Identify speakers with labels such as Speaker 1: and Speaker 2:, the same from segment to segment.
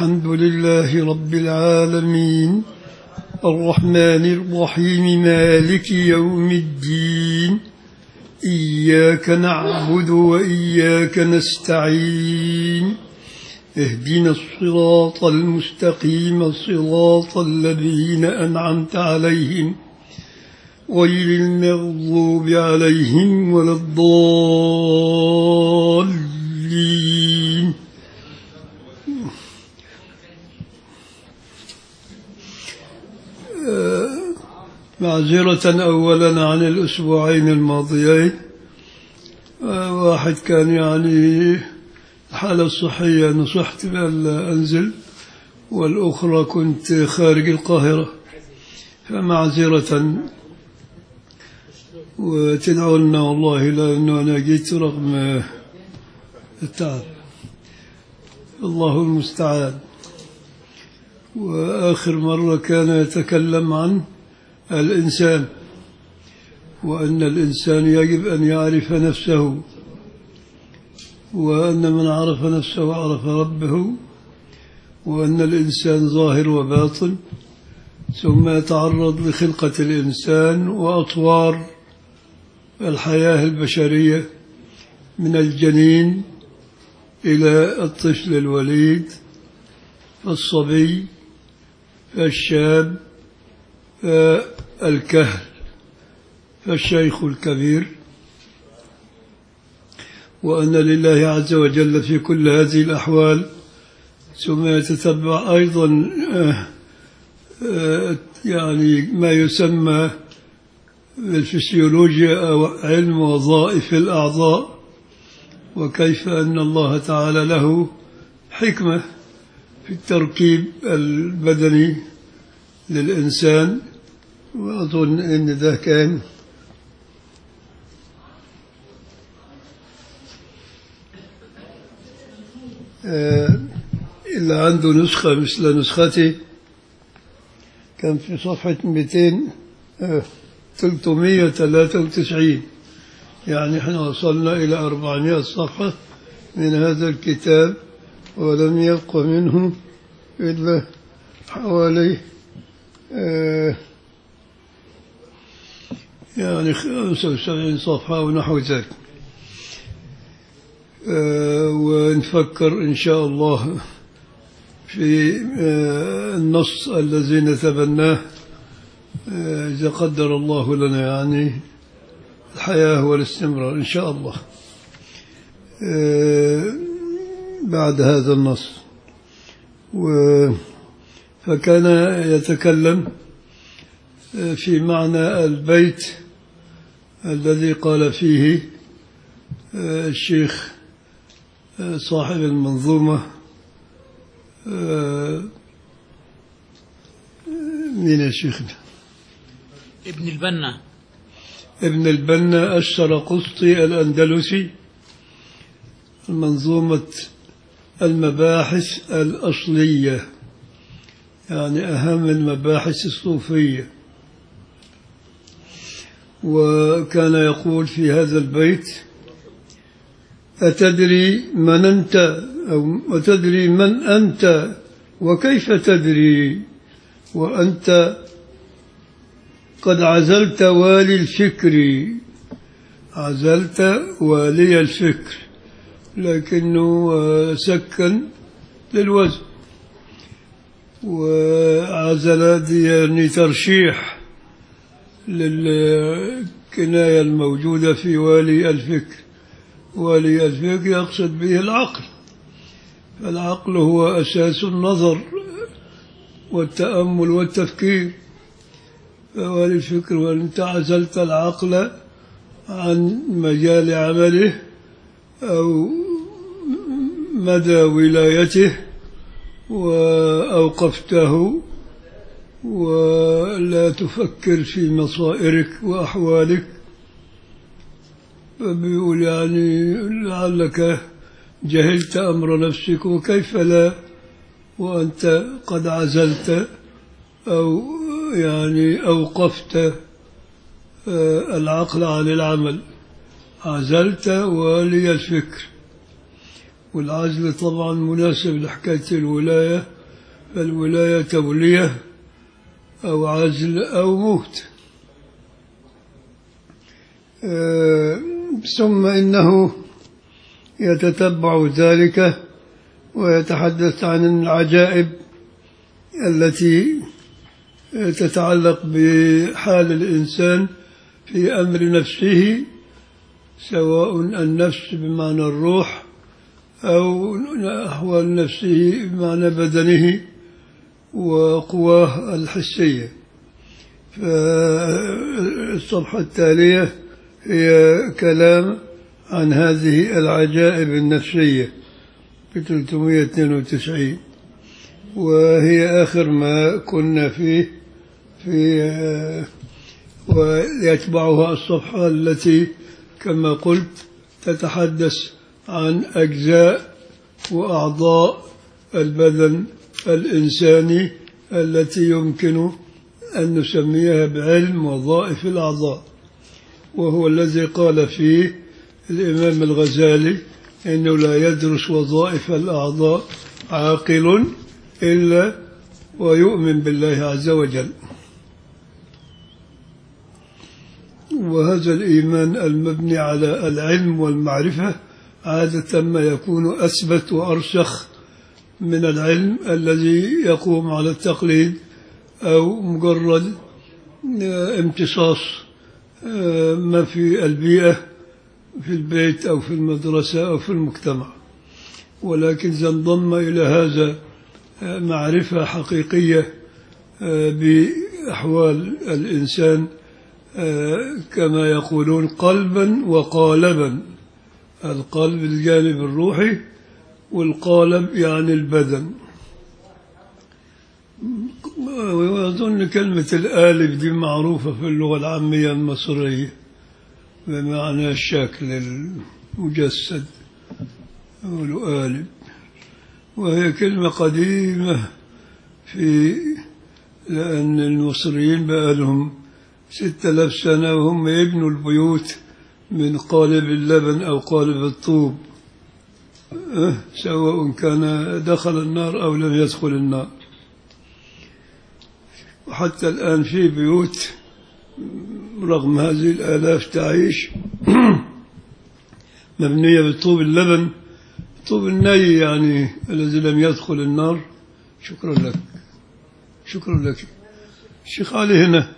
Speaker 1: الحمد لله رب العالمين الرحمن الرحيم مالك يوم الدين إياك نعبد وإياك نستعين اهدنا الصراط المستقيم صراط الذين أنعمت عليهم غير المغضوب عليهم ولا الضالين آه، معذرة أولا عن الأسبوعين الماضيين آه، واحد كان يعني الحالة الصحية نصحت بألا أنزل والأخرى كنت خارج القاهرة فمعذرة وتدعونا والله لأنه أنا جيت رغم التعب الله المستعان وآخر مرة كان يتكلم عن الإنسان وأن الإنسان يجب أن يعرف نفسه وأن من عرف نفسه عرف ربه وأن الإنسان ظاهر وباطن ثم يتعرض لخلقة الإنسان وأطوار الحياة البشرية من الجنين إلى الطفل الوليد الصبي الشاب الكهل الشيخ الكبير وأن لله عز وجل في كل هذه الأحوال ثم يتتبع أيضا يعني ما يسمى بالفسيولوجيا أو علم وظائف الأعضاء وكيف أن الله تعالى له حكمة في التركيب البدني للإنسان وأظن أن ده كان إلا عنده نسخة مثل نسختي كان في صفحة 200 393 يعني احنا وصلنا إلى 400 صفحة من هذا الكتاب ولم يبق منه إلا حوالي آه يعني 75 صفحة أو نحو ذلك آه ونفكر إن شاء الله في آه النص الذي نتبناه إذا قدر الله لنا يعني الحياة والاستمرار إن شاء الله بعد هذا النص فكان يتكلم في معنى البيت الذي قال فيه الشيخ صاحب المنظومة مين يا شيخنا
Speaker 2: ابن البنا
Speaker 1: ابن البنا الشرقسطي الأندلسي منظومة المباحث الأصلية يعني أهم المباحث الصوفية وكان يقول في هذا البيت أتدري من أنت أو أتدري من أنت وكيف تدري وأنت قد عزلت والي الفكر عزلت والي الفكر لكنه سكن للوزن وعزل دي يعني ترشيح للكناية الموجودة في والي الفكر والي الفكر يقصد به العقل فالعقل هو أساس النظر والتأمل والتفكير والي الفكر وأنت عزلت العقل عن مجال عمله أو مدى ولايته وأوقفته ولا تفكر في مصائرك وأحوالك فبيقول يعني لعلك جهلت أمر نفسك وكيف لا وأنت قد عزلت أو يعني أوقفت العقل عن العمل عزلت والي الفكر والعزل طبعا مناسب لحكاية الولاية فالولاية تولية أو عزل أو موت آه، ثم إنه يتتبع ذلك ويتحدث عن العجائب التي تتعلق بحال الإنسان في أمر نفسه سواء النفس بمعنى الروح أو أحوال نفسه بمعنى بدنه وقواه الحسية فالصفحة التالية هي كلام عن هذه العجائب النفسية في 392 وهي آخر ما كنا فيه في آه، ويتبعها الصفحة التي كما قلت تتحدث عن أجزاء وأعضاء البدن الإنساني التي يمكن أن نسميها بعلم وظائف الأعضاء وهو الذي قال فيه الإمام الغزالي إنه لا يدرس وظائف الأعضاء عاقل إلا ويؤمن بالله عز وجل وهذا الإيمان المبني على العلم والمعرفة عادة ما يكون أثبت وأرسخ من العلم الذي يقوم على التقليد أو مجرد آه، امتصاص آه، ما في البيئة في البيت أو في المدرسة أو في المجتمع ولكن إذا انضم إلى هذا آه، معرفة حقيقية آه، بأحوال الإنسان آه، كما يقولون قلبا وقالبا القلب الجانب الروحي والقالب يعني البدن وأظن كلمة الآلب دي معروفة في اللغة العامية المصرية بمعنى الشكل المجسد يقولوا آلب وهي كلمة قديمة في لأن المصريين بقى لهم ستة آلاف سنة وهم يبنوا البيوت من قالب اللبن أو قالب الطوب أه، سواء كان دخل النار أو لم يدخل النار وحتى الآن في بيوت رغم هذه الآلاف تعيش مبنية بالطوب اللبن طوب الني يعني الذي لم يدخل النار شكرا لك شكرا لك الشيخ علي هنا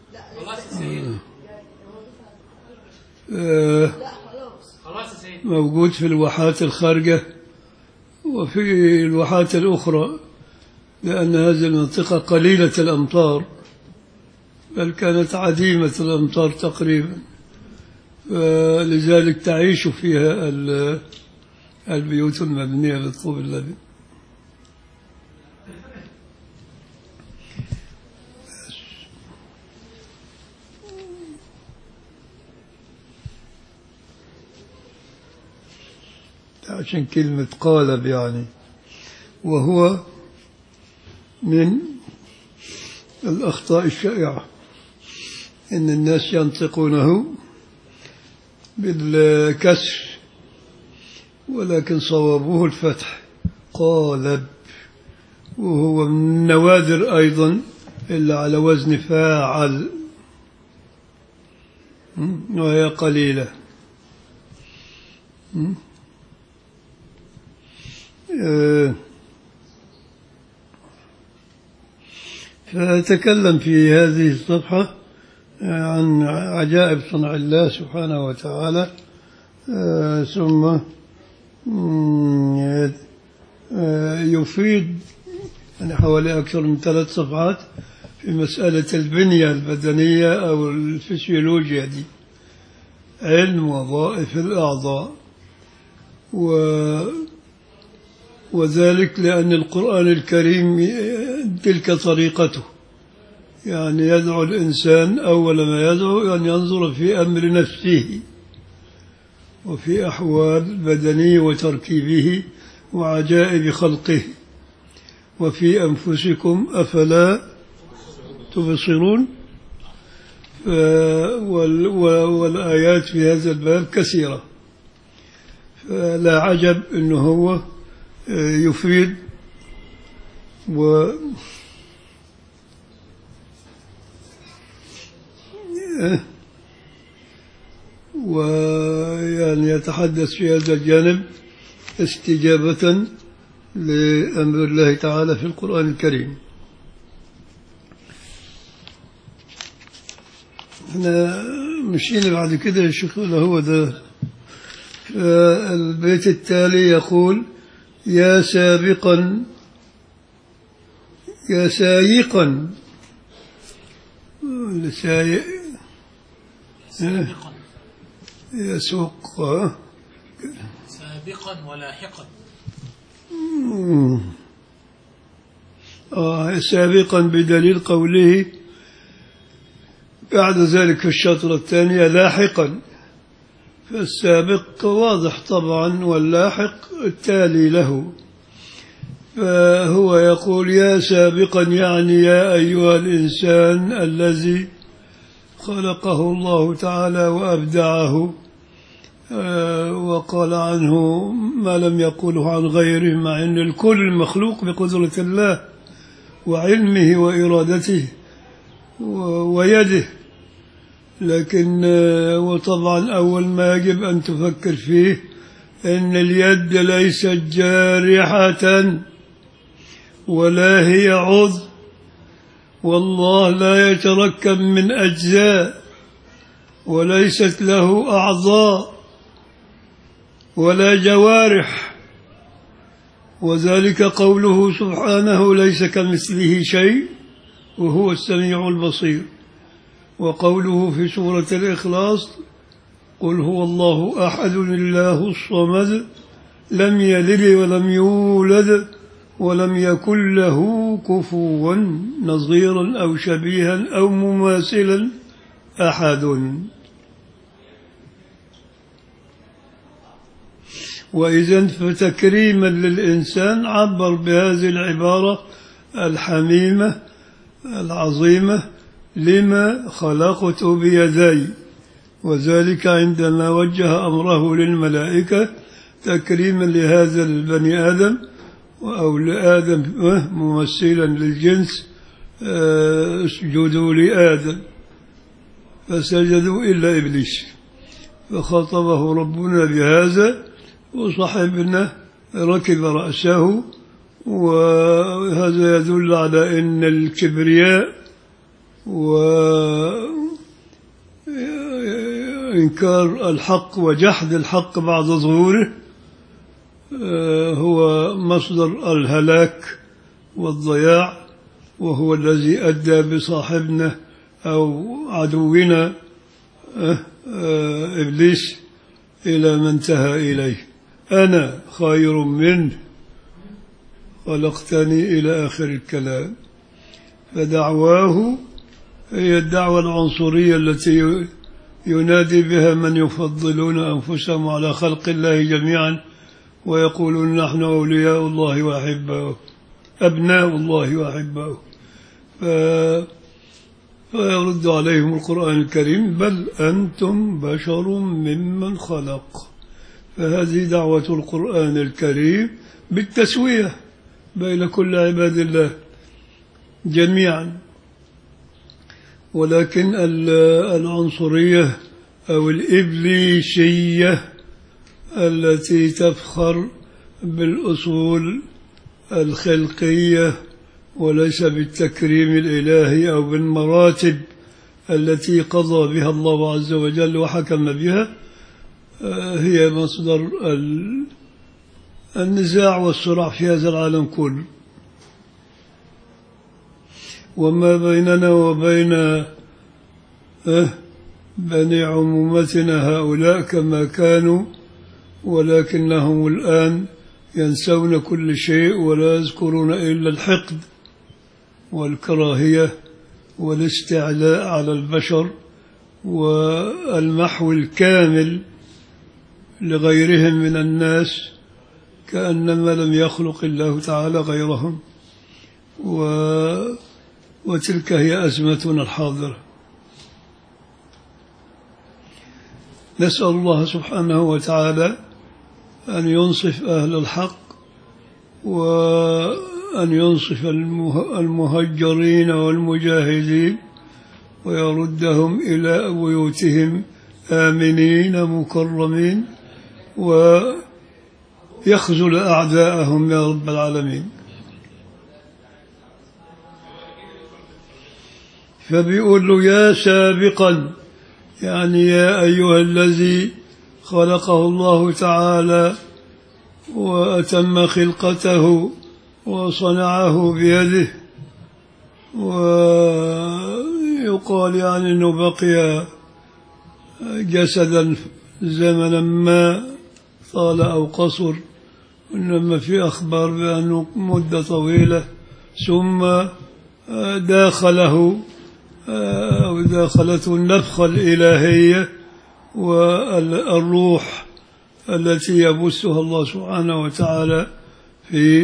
Speaker 1: آه
Speaker 2: خلاص يا سيدي
Speaker 1: موجود في الواحات الخارجة وفي الواحات الأخرى لأن هذه المنطقة قليلة الأمطار بل كانت عديمة الأمطار تقريبا فلذلك تعيش فيها ال- البيوت المبنية بالطوب اللبن عشان كلمة قالب يعني وهو من الأخطاء الشائعة إن الناس ينطقونه بالكسر ولكن صوابه الفتح قالب وهو من النوادر أيضا إلا على وزن فاعل م? وهي قليلة م? آه، فأتكلم في هذه الصفحة آه، عن عجائب صنع الله سبحانه وتعالى آه، ثم مم، آه، يفيد يعني حوالي أكثر من ثلاث صفحات في مسألة البنية البدنية أو الفسيولوجيا دي علم وظائف الأعضاء و وذلك لأن القرآن الكريم تلك طريقته يعني يدعو الإنسان أول ما يدعو أن ينظر في أمر نفسه وفي أحوال بدنه وتركيبه وعجائب خلقه وفي أنفسكم أفلا تبصرون ف- وال- و- والآيات في هذا الباب كثيرة فلا عجب أنه هو آه، يفيد و آه، ويعني يتحدث في هذا الجانب استجابة لأمر الله تعالى في القرآن الكريم احنا مشينا بعد كده يا شيخ ولا هو ده البيت التالي يقول يا سابقا يا سايقا سايق
Speaker 2: سابقا
Speaker 1: يسوق ها؟
Speaker 2: سابقا ولاحقا
Speaker 1: آه سابقا بدليل قوله بعد ذلك في الشطر الثانية لاحقا فالسابق واضح طبعا واللاحق التالي له فهو يقول يا سابقا يعني يا أيها الإنسان الذي خلقه الله تعالى وأبدعه آه، وقال عنه ما لم يقوله عن غيره مع أن الكل مخلوق بقدرة الله وعلمه وإرادته و- ويده لكن آه، وطبعا أول ما يجب أن تفكر فيه أن اليد ليست جارحة ولا هي عضو والله لا يتركب من أجزاء وليست له أعضاء ولا جوارح وذلك قوله سبحانه ليس كمثله شيء وهو السميع البصير وقوله في سورة الإخلاص قل هو الله أحد الله الصمد لم يلد ولم يولد ولم يكن له كفوا نظيرا أو شبيها أو مماثلا أحد وإذا فتكريما للإنسان عبر بهذه العبارة الحميمة العظيمة لما خلقت بيدي وذلك عندما وجه أمره للملائكة تكريما لهذا البني آدم أو لآدم ممثلا للجنس آه، اسجدوا لآدم فسجدوا إلا إبليس فخاطبه ربنا بهذا وصاحبنا ركب رأسه وهذا يدل على أن الكبرياء وإنكار الحق وجحد الحق بعد ظهوره آه، هو مصدر الهلاك والضياع وهو الذي أدى بصاحبنا أو عدونا آه، آه، إبليس إلى ما انتهى إليه أنا خير منه خلقتني إلى آخر الكلام فدعواه هي الدعوة العنصرية التي ينادي بها من يفضلون أنفسهم على خلق الله جميعا ويقولون نحن أولياء الله وأحباؤه أبناء الله وأحباؤه ف... فيرد عليهم القرآن الكريم بل أنتم بشر ممن خلق فهذه دعوة القرآن الكريم بالتسوية بين كل عباد الله جميعا ولكن ال- العنصرية أو الإبليسية التي تفخر بالأصول الخلقية وليس بالتكريم الإلهي أو بالمراتب التي قضى بها الله عز وجل وحكم بها آه، هي مصدر ال- النزاع والصراع في هذا العالم كله وما بيننا وبين آه، بني عمومتنا هؤلاء كما كانوا ولكنهم الآن ينسون كل شيء ولا يذكرون إلا الحقد والكراهية والاستعلاء على البشر والمحو الكامل لغيرهم من الناس كأنما لم يخلق الله تعالى غيرهم و وتلك هي أزمتنا الحاضرة نسأل الله سبحانه وتعالى أن ينصف أهل الحق وأن ينصف المه- المهجرين والمجاهدين ويردهم إلى بيوتهم آمنين مكرمين ويخذل أعداءهم يا رب العالمين فبيقول له يا سابقا يعني يا أيها الذي خلقه الله تعالى وأتم خلقته وصنعه بيده ويقال يعني أنه بقي جسدا زمنا ما طال أو قصر إنما في أخبار بأنه مدة طويلة ثم داخله أو داخلته النفخة الإلهية والروح التي يبثها الله سبحانه وتعالى في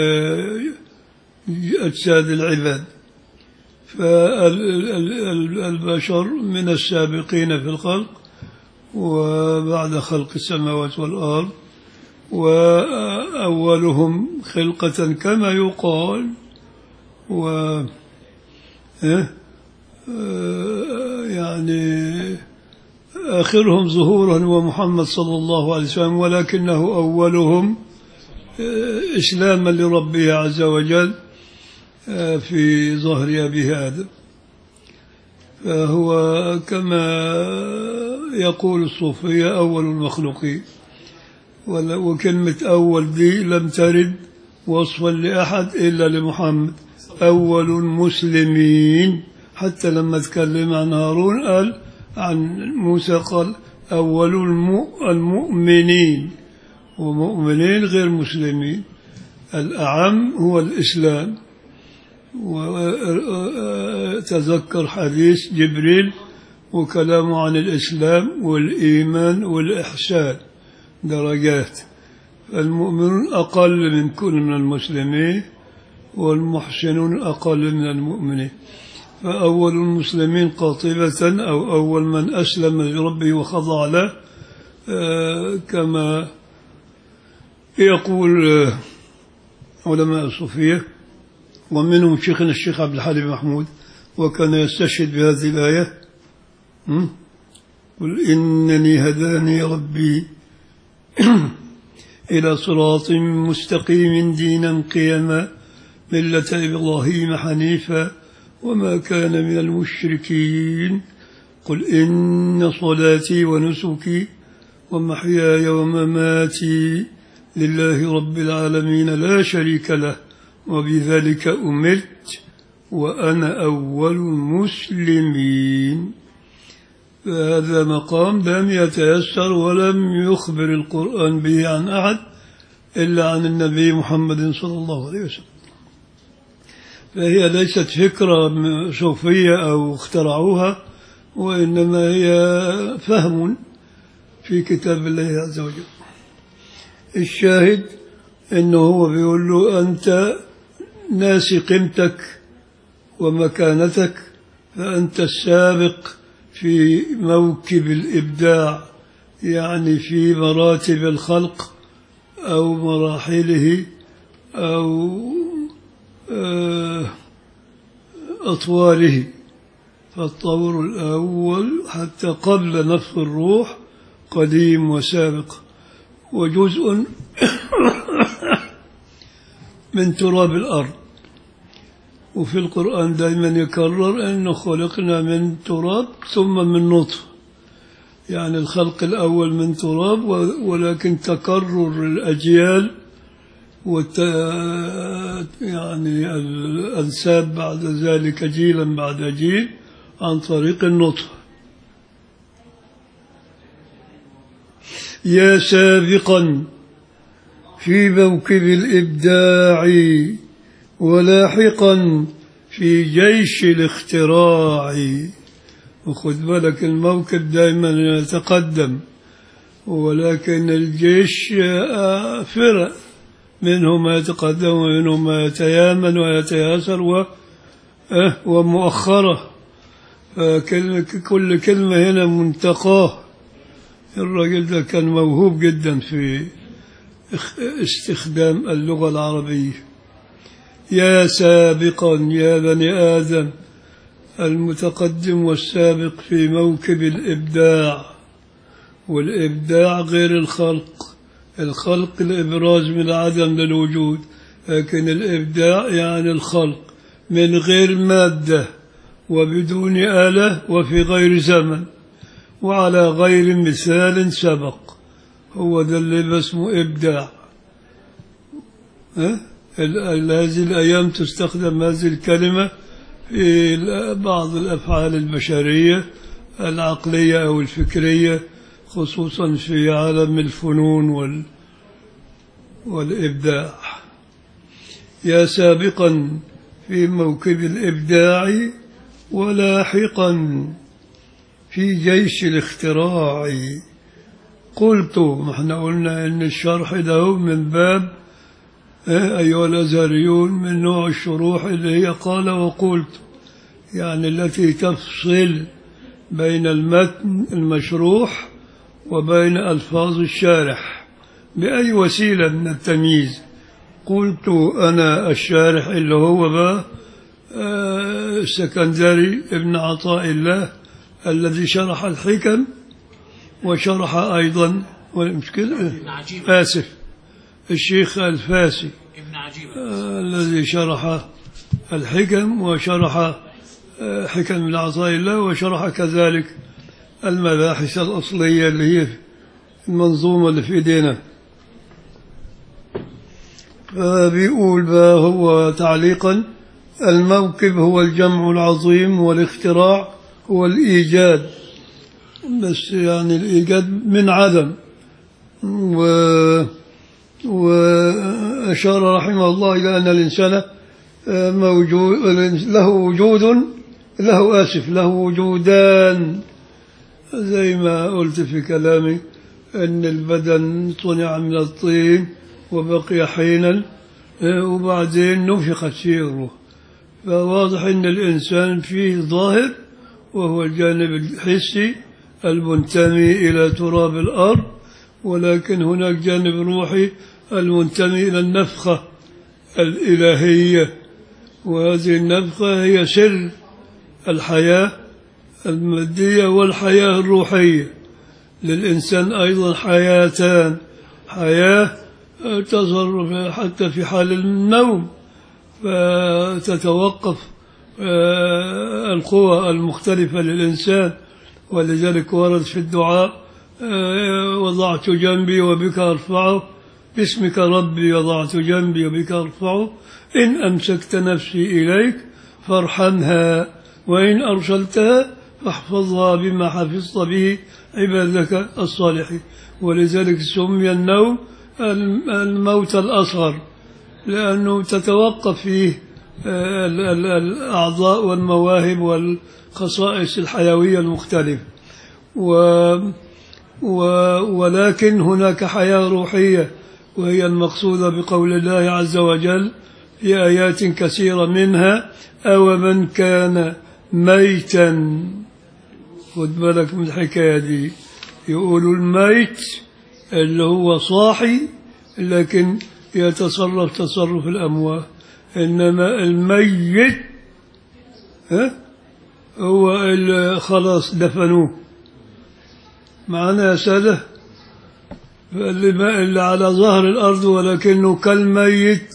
Speaker 1: أجساد العباد فالبشر من السابقين في الخلق وبعد خلق السماوات والأرض وأولهم خلقة كما يقال و إيه؟ آه، يعني آخرهم ظهورا هو محمد صلى الله عليه وسلم ولكنه أولهم آه، إسلاما لربه عز وجل آه، في ظهر أبيه آدم فهو كما يقول الصوفية أول المخلوقين ولا- وكلمة أول دي لم ترد وصفا لأحد إلا لمحمد أول المسلمين حتى لما تكلم عن هارون قال عن موسى قال أول الم- المؤمنين ومؤمنين غير مسلمين الأعم هو الإسلام وتذكر حديث جبريل وكلامه عن الإسلام والإيمان والإحسان درجات المؤمنون أقل من كل من المسلمين والمحسنون أقل من المؤمنين فأول المسلمين قاطبة أو أول من أسلم لربه وخضع له آه، كما يقول آه، علماء الصوفية ومنهم شيخنا الشيخ عبد الحليم محمود وكان يستشهد بهذه الآية م? قل إنني هداني ربي إلى صراط مستقيم دينا قيما ملة إبراهيم حنيفا وما كان من المشركين قل إن صلاتي ونسكي ومحياي ومماتي لله رب العالمين لا شريك له وبذلك أمرت وأنا أول المسلمين فهذا مقام لم يتيسر ولم يخبر القرآن به عن أحد إلا عن النبي محمد صلى الله عليه وسلم فهي ليست فكرة م- صوفية أو اخترعوها وإنما هي فهم في كتاب الله عز وجل الشاهد انه هو بيقول له انت ناسي قيمتك ومكانتك فانت السابق في موكب الابداع يعني في مراتب الخلق او مراحله او آه، اطواله فالطور الاول حتى قبل نفخ الروح قديم وسابق وجزء من تراب الأرض وفي القرآن دائما يكرر أنه خلقنا من تراب ثم من نطفة يعني الخلق الأول من تراب و- ولكن تكرر الأجيال وت... يعني الأنساب بعد ذلك جيلا بعد جيل عن طريق النطفة يا سابقا في موكب الإبداع ولاحقا في جيش الاختراع وخذ بالك الموكب دائما يتقدم ولكن الجيش آه، فرق منه ما يتقدم ومنه ما يتيامن ويتياسر و آه، ومؤخرة فكل- كل كلمة هنا منتقاه الراجل ده كان موهوب جدا في اخ- استخدام اللغة العربية يا سابقا يا بني آدم المتقدم والسابق في موكب الإبداع والإبداع غير الخلق الخلق الإبراز من العدم للوجود لكن الإبداع يعني الخلق من غير مادة وبدون آلة وفي غير زمن وعلى غير مثال سبق هو ده اللي اسمه إبداع ها؟ ال- ال- هذه الأيام تستخدم هذه الكلمة في ال- بعض الأفعال البشرية العقلية أو الفكرية خصوصا في عالم الفنون وال والإبداع يا سابقا في موكب الإبداع ولاحقا في جيش الاختراع قلت ما احنا قلنا ان الشرح ده من باب إيه، أيها الأزهريون من نوع الشروح اللي هي قال وقلت يعني التي تفصل بين المتن المشروح وبين ألفاظ الشارح بأي وسيلة من التمييز قلت أنا الشارح اللي هو بقى آه، السكندري ابن عطاء الله الذي شرح الحكم وشرح أيضا مش كده
Speaker 2: ابن عجيب
Speaker 1: آسف الشيخ الفاسي
Speaker 2: ابن عجيب
Speaker 1: آه، الذي شرح الحكم وشرح آه، حكم من عطاء الله وشرح كذلك المباحث الأصلية اللي هي المنظومة اللي في إيدينا فبيقول بقى هو تعليقا الموكب هو الجمع العظيم والاختراع هو الإيجاد بس يعني الإيجاد من عدم و وأشار رحمه الله إلى أن الإنسان آه، موجود له وجود له آسف له وجودان زي ما قلت في كلامي أن البدن صنع من الطين وبقي حينا آه، وبعدين نفخت فيه الروح فواضح أن الإنسان فيه ظاهر وهو الجانب الحسي المنتمي إلى تراب الأرض ولكن هناك جانب روحي المنتمي إلى النفخة الإلهية وهذه النفخة هي سر الحياة المادية والحياة الروحية للإنسان أيضا حياتان حياة تظهر حتى في حال النوم فتتوقف آه، القوى المختلفة للإنسان ولذلك ورد في الدعاء آه، وضعت جنبي وبك أرفعه باسمك ربي وضعت جنبي وبك أرفعه إن أمسكت نفسي إليك فارحمها وإن أرسلتها فاحفظها بما حفظت به عبادك الصالحين ولذلك سمي النوم الم- الموت الأصغر لأنه تتوقف فيه آه، ال- ال- الأعضاء والمواهب والخصائص الحيوية المختلفة و و ولكن هناك حياة روحية وهي المقصودة بقول الله عز وجل في آيات كثيرة منها أو من كان ميتا خد بالك من الحكاية دي يقولوا الميت اللي هو صاحي لكن يتصرف تصرف الأموات إنما الميت ها هو اللي خلاص دفنوه معنا يا سادة اللي, ما اللي على ظهر الأرض ولكنه كالميت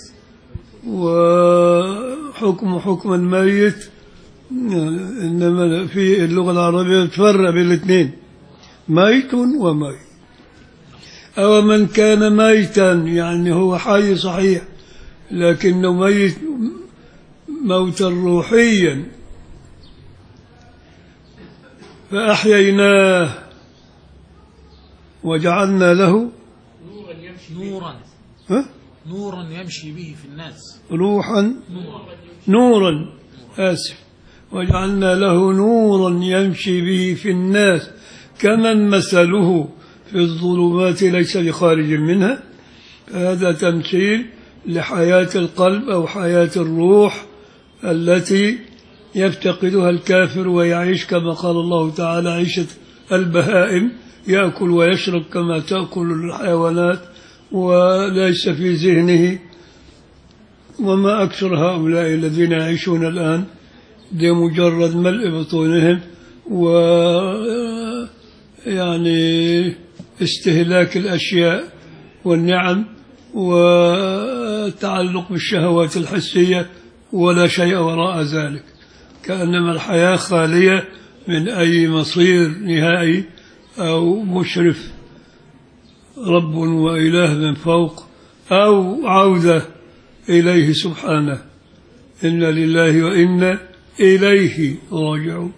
Speaker 1: وحكم حكم الميت إنما في اللغة العربية تفرق بين الاثنين ميت وميت أو من كان ميتا يعني هو حي صحيح لكنه ميت موتا روحيا فأحييناه وجعلنا له
Speaker 2: نورا يمشي نورا
Speaker 1: ها؟
Speaker 2: نورا يمشي به في الناس
Speaker 1: روحا
Speaker 2: نورا
Speaker 1: نورا آسف وجعلنا له نورا يمشي به في الناس كمن مثله في الظلمات ليس بخارج منها هذا تمثيل لحياة القلب أو حياة الروح التي يفتقدها الكافر ويعيش كما قال الله تعالى عيشة البهائم يأكل ويشرب كما تأكل الحيوانات وليس في ذهنه وما أكثر هؤلاء الذين يعيشون الآن بمجرد ملء بطونهم و يعني استهلاك الأشياء والنعم والتعلق بالشهوات الحسية ولا شيء وراء ذلك كأنما الحياة خالية من أي مصير نهائي أو مشرف رب وإله من فوق أو عودة إليه سبحانه إنا لله وإنا إليه راجعون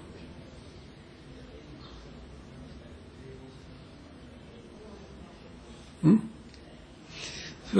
Speaker 1: م? ف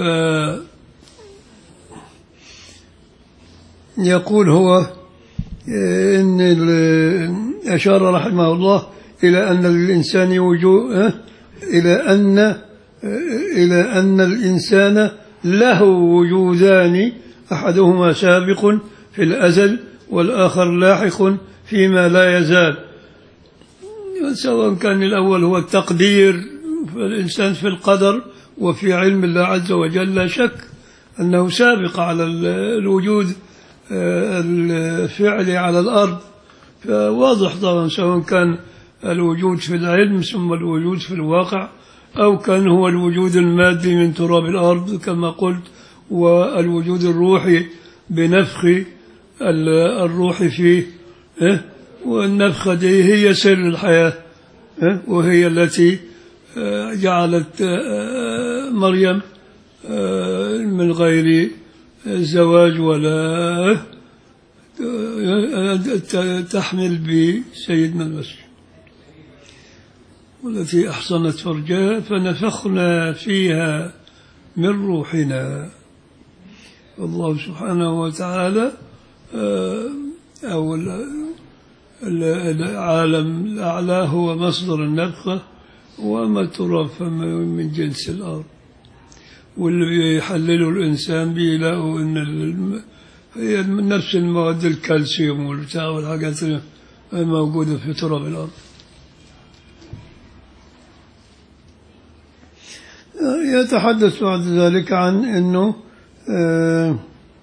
Speaker 1: يقول هو إن ال- أشار رحمه الله إلى أن للإنسان وجوه إلى أن إلى أن الإنسان له وجودان أحدهما سابق في الأزل والآخر لاحق فيما لا يزال سواء كان الأول هو التقدير فالإنسان في القدر وفي علم الله عز وجل لا شك أنه سابق على ال- الوجود آه، الفعلي على الأرض فواضح طبعا سواء كان الوجود في العلم ثم الوجود في الواقع أو كان هو الوجود المادي من تراب الأرض كما قلت والوجود الروحي بنفخ ال- الروح فيه إيه؟ والنفخة دي هي سر الحياة إيه؟ وهي التي آه، جعلت آه، مريم آه، من غير زواج ولا آه، تحمل بسيدنا المسيح والتي أحصنت فرجها فنفخنا فيها من روحنا الله سبحانه وتعالى آه، أو ال- ال- العالم الأعلى هو مصدر النفخة وما ترى فما من جنس الأرض واللي بيحلله الإنسان بيلاقوا إن الم- هي نفس المواد الكالسيوم والبتاع والحاجات اللي موجودة في تراب الأرض يتحدث بعد ذلك عن أنه آه،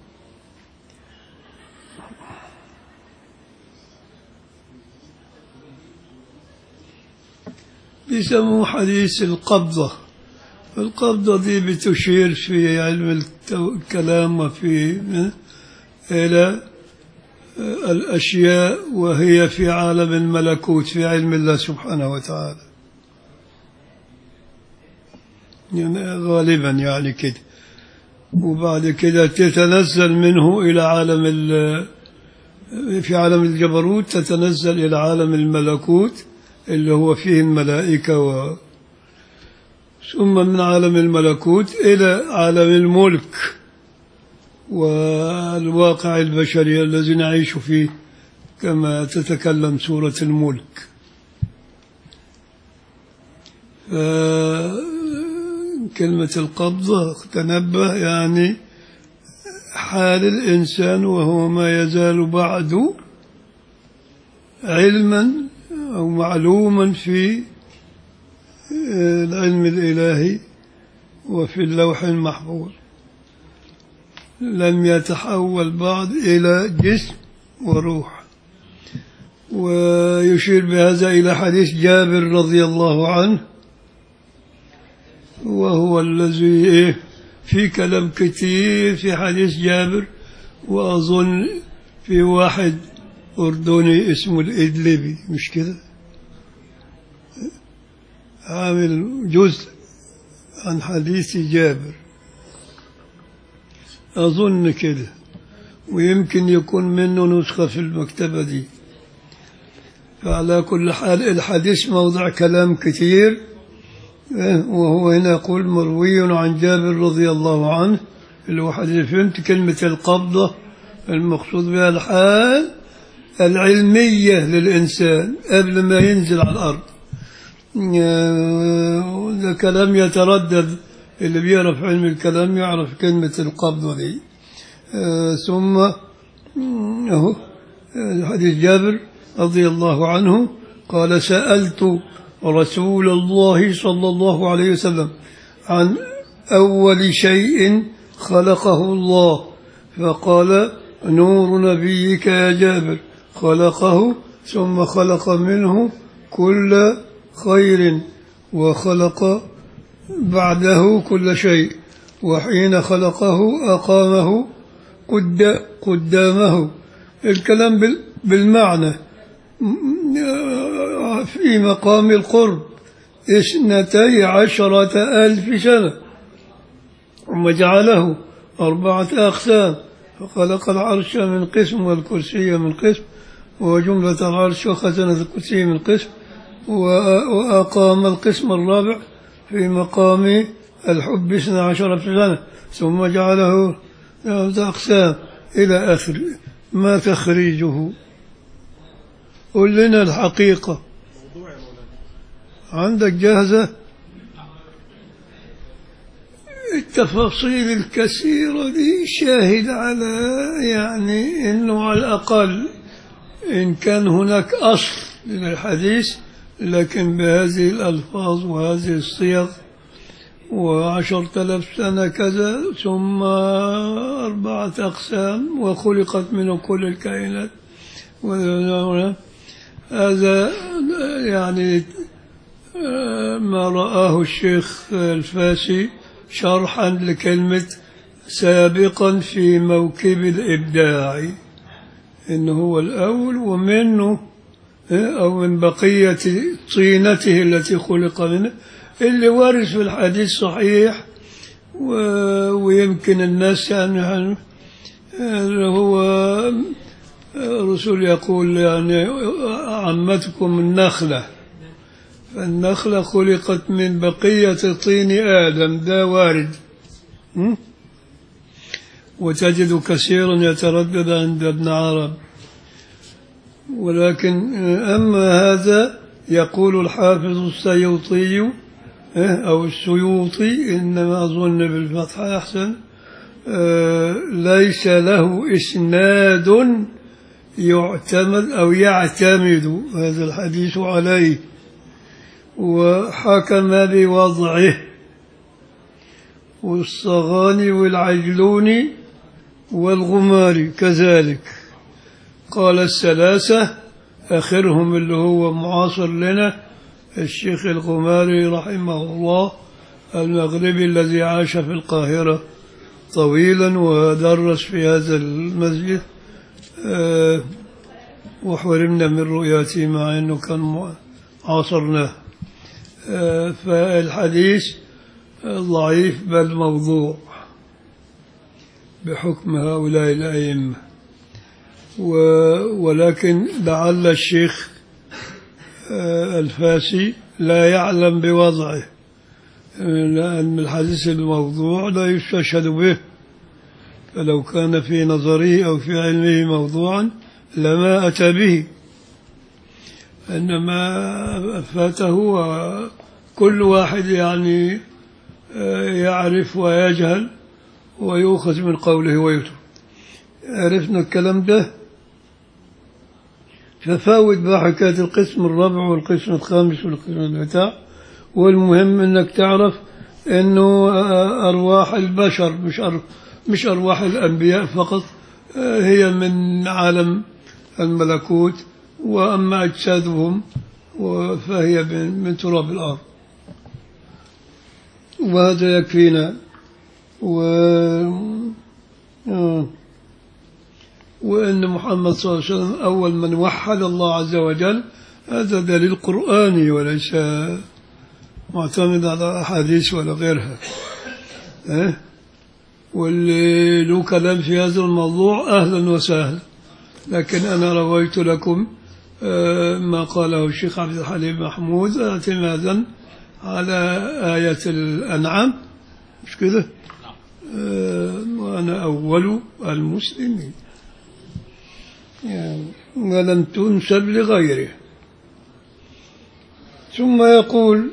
Speaker 1: بيسموه حديث القبضة القبضة دي بتشير في علم التو- الكلام وفي إلى الأشياء وهي في عالم الملكوت في علم الله سبحانه وتعالى يعني غالبا يعني كده وبعد كده تتنزل منه إلى عالم ال- في عالم الجبروت تتنزل إلى عالم الملكوت اللي هو فيه الملائكة و ثم من عالم الملكوت إلى عالم الملك والواقع البشري الذي نعيش فيه كما تتكلم سورة الملك ف- كلمة القبضة تنبه يعني حال الإنسان وهو ما يزال بعد علما أو معلوما في العلم الإلهي وفي اللوح المحفوظ لم يتحول بعد إلى جسم وروح ويشير بهذا إلى حديث جابر رضي الله عنه وهو الذي إيه في كلام كثير في حديث جابر وأظن في واحد أردني اسمه الإدلبي مش كده عامل جزء عن حديث جابر أظن كده ويمكن يكون منه نسخة في المكتبة دي فعلى كل حال الحديث موضع كلام كثير إيه، وهو هنا يقول مروي عن جابر رضي الله عنه اللي هو حديث فهمت كلمة القبضة المقصود بها الحال العلمية للإنسان قبل ما ينزل على الأرض آه، ده كلام يتردد اللي بيعرف علم الكلام يعرف كلمة القبضة دي آه، ثم مم، أهو آه، حديث جابر رضي الله عنه قال سألت رسول الله صلى الله عليه وسلم عن أول شيء خلقه الله فقال نور نبيك يا جابر خلقه ثم خلق منه كل خير وخلق بعده كل شيء وحين خلقه أقامه قد قدامه الكلام بال- بالمعنى في مقام القرب اثنتي عشرة ألف سنة ثم جعله أربعة أقسام فخلق العرش من قسم والكرسي من قسم وجملة العرش وخزنة الكرسي من قسم وأ- وأقام القسم الرابع في مقام الحب اثنى عشرة سنة ثم جعله ثلاثة أقسام إلى آخر ما تخريجه قل لنا الحقيقة عندك جاهزة التفاصيل الكثيرة دي شاهد على يعني أنه على الأقل إن كان هناك أصل للحديث لكن بهذه الألفاظ وهذه الصيغ وعشرة آلاف سنة كذا ثم أربعة أقسام وخلقت منه كل الكائنات و- هذا يعني آه، ما رآه الشيخ الفاسي شرحا لكلمة سابقا في موكب الإبداع إنه هو الأول ومنه آه، أو من بقية طينته التي خلق منه اللي وارد في الحديث صحيح و- ويمكن الناس يعني يعني اللي هو الرسول يقول يعني عمتكم النخلة فالنخلة خلقت من بقية طين آدم ده وارد م? وتجد كثيرا يتردد عند ابن عرب ولكن أما هذا يقول الحافظ السيوطي أو السيوطي إنما أظن بالفتح أحسن آه، ليس له إسناد يعتمد أو يعتمد هذا الحديث عليه وحكم بوضعه والصغاني والعجلون والغماري كذلك قال الثلاثة آخرهم اللي هو معاصر لنا الشيخ الغماري رحمه الله المغربي الذي عاش في القاهرة طويلا ودرس في هذا المسجد آه، وحرمنا من رؤيته مع أنه كان مع- عاصرناه آه، فالحديث ضعيف بل موضوع بحكم هؤلاء الأئمة و- ولكن لعل الشيخ آه، الفاسي لا يعلم بوضعه آه، لأن الحديث الموضوع لا يستشهد به فلو كان في نظره أو في علمه موضوعا لما أتى به إنما فاته وكل واحد يعني آه، يعرف ويجهل ويؤخذ من قوله ويترك عرفنا الكلام ده ففاوت بقى حكاية القسم الرابع والقسم الخامس والقسم البتاع والمهم انك تعرف انه آه، ارواح البشر مش أر مش ارواح الانبياء فقط آه، هي من عالم الملكوت واما اجسادهم و- فهي من من تراب الارض وهذا يكفينا و آه. وأن محمد صلى الله عليه وسلم أول من وحد الله عز وجل هذا دليل قرآني وليس معتمد على أحاديث ولا غيرها أه؟ واللي له كلام في هذا الموضوع أهلا وسهلا لكن أنا رويت لكم آه، ما قاله الشيخ عبد الحليم محمود اعتمادا على آية الأنعام مش كده آه، وأنا أول المسلمين يعني ولم تنسب لغيره ثم يقول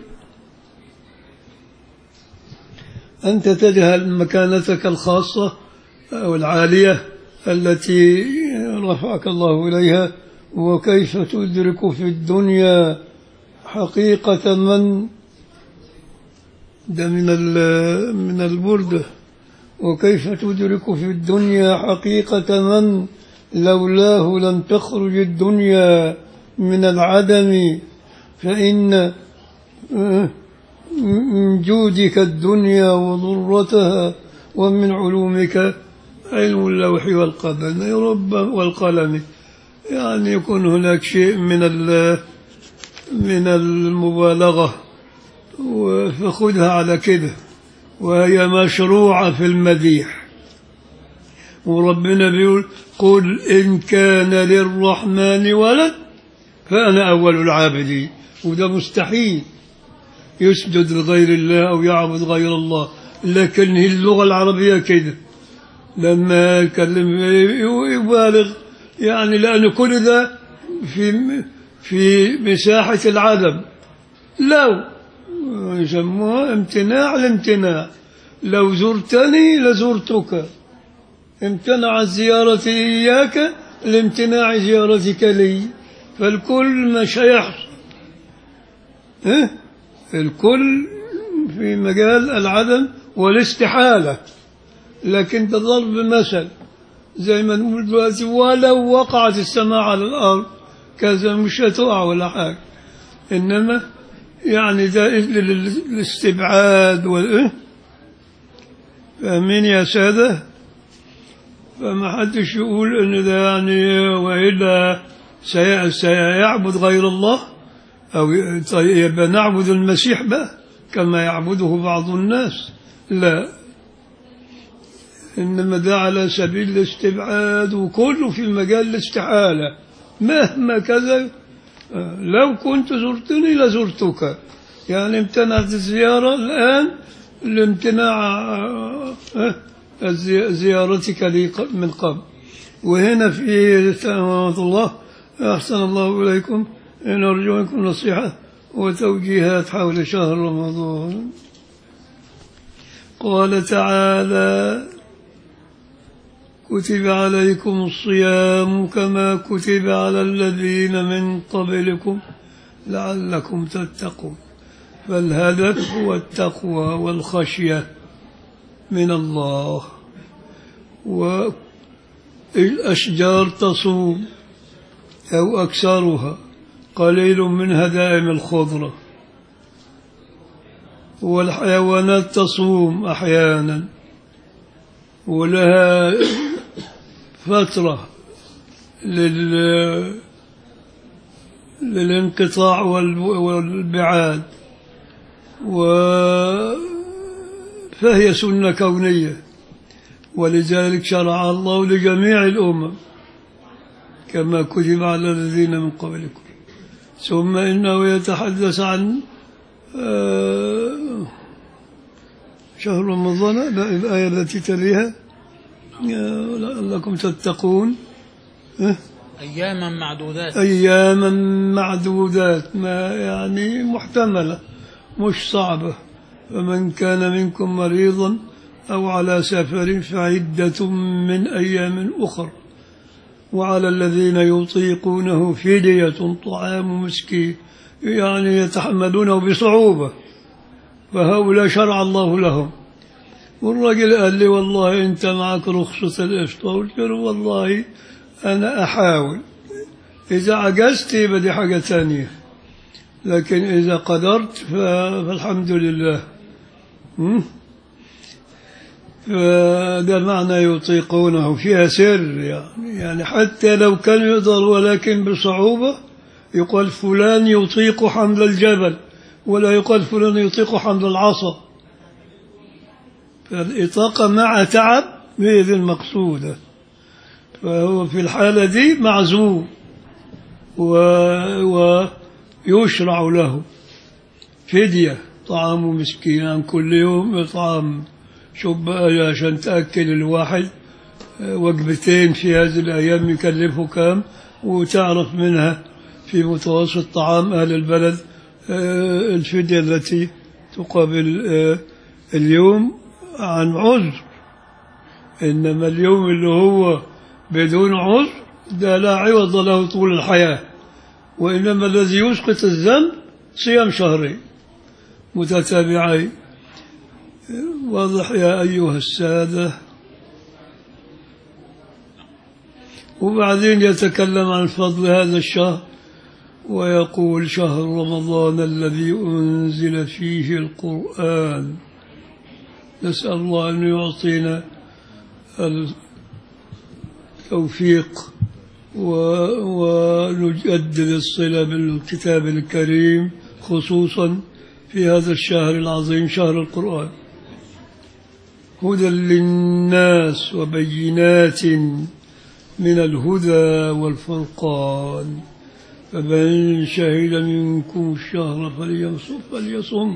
Speaker 1: أنت تجهل مكانتك الخاصة أو العالية التي رفعك الله إليها وكيف تدرك في الدنيا حقيقة من ده من ال- من البردة وكيف تدرك في الدنيا حقيقة من لولاه لم تخرج الدنيا من العدم فإن آه، من جودك الدنيا وضرتها ومن علومك علم اللوح والقلم يا رب والقلم يعني يكون هناك شيء من ال- من المبالغة فخذها على كده وهي مشروعة في المديح وربنا بيقول قل إن كان للرحمن ولد فأنا أول العابدين وده مستحيل يسجد لغير الله أو يعبد غير الله لكن هي اللغة العربية كده لما يكلم يبالغ يعني لأن كل ده في في مساحة العدم لو يسموها امتناع الامتناع لو زرتني لزرتك امتنع الزيارة إياك لامتناع زيارتك لي فالكل مش هيحصل ها؟ الكل في مجال العدم والاستحالة لكن ده ضرب مثل زي ما نقول دلوقتي ولو وقعت السماء على الأرض كذا مش هتقع ولا حاجة إنما يعني ده لل- للاستبعاد والإيه فاهمين يا سادة فما حدش يقول إن ده يعني وإلا سي- سيعبد غير الله أو ي- طيب يبقى نعبد المسيح بقى كما يعبده بعض الناس لا إنما ده على سبيل الاستبعاد وكله في مجال الاستحالة مهما كذا آه، لو كنت زرتني لزرتك يعني امتنعت الزيارة الآن لامتناع آه، آه، الزي- زيارتك لي ق- من قبل وهنا في سلامة الله أحسن الله إليكم نرجو منكم نصيحة وتوجيهات حول شهر رمضان قال تعالى كتب عليكم الصيام كما كتب على الذين من قبلكم لعلكم تتقون فالهدف هو التقوى والخشية من الله والأشجار تصوم أو أكثرها قليل منها دائم الخضرة والحيوانات تصوم أحيانا ولها فترة لل للانقطاع والب- والبعاد و فهي سنة كونية ولذلك شرع الله لجميع الأمم كما كتب على الذين من قبلكم ثم إنه يتحدث عن آه، شهر رمضان لا، الآية التي تليها آه، لعلكم تتقون آه،
Speaker 2: أياما معدودات
Speaker 1: أياما معدودات ما يعني محتملة مش صعبة فمن كان منكم مريضا أو على سفر فعدة من أيام أخر وعلى الذين يطيقونه فدية طعام مسكين يعني يتحملونه بصعوبة فهؤلاء شرع الله لهم والرجل قال لي والله أنت معك رخصة الإفطار قلت له والله أنا أحاول إذا عجزت يبقى دي حاجة ثانية لكن إذا قدرت ف- فالحمد لله م? فده معنى يطيقونه فيها سر يعني يعني حتى لو كان يقدر ولكن بصعوبة يقال فلان يطيق حمل الجبل ولا يقال فلان يطيق حمل العصا فالإطاقة مع تعب هي ذي المقصودة فهو في الحالة دي معزوم و... ويشرع له فدية طعام مسكين عن كل يوم إطعام شوف بقى عشان تأكل الواحد آه، وجبتين في هذه الأيام يكلفه كام وتعرف منها في متوسط طعام أهل البلد آه، الفدية التي تقابل آه، اليوم عن عذر إنما اليوم اللي هو بدون عذر ده لا عوض له طول الحياة وإنما الذي يسقط الذنب صيام شهرين متتابعين واضح يا أيها السادة وبعدين يتكلم عن فضل هذا الشهر ويقول شهر رمضان الذي أنزل فيه القرآن نسأل الله أن يعطينا التوفيق و- ونجدد الصلة بالكتاب الكريم خصوصا في هذا الشهر العظيم شهر القرآن هدى للناس وبينات من الهدى والفرقان فمن شهد منكم الشهر فليصم فليصم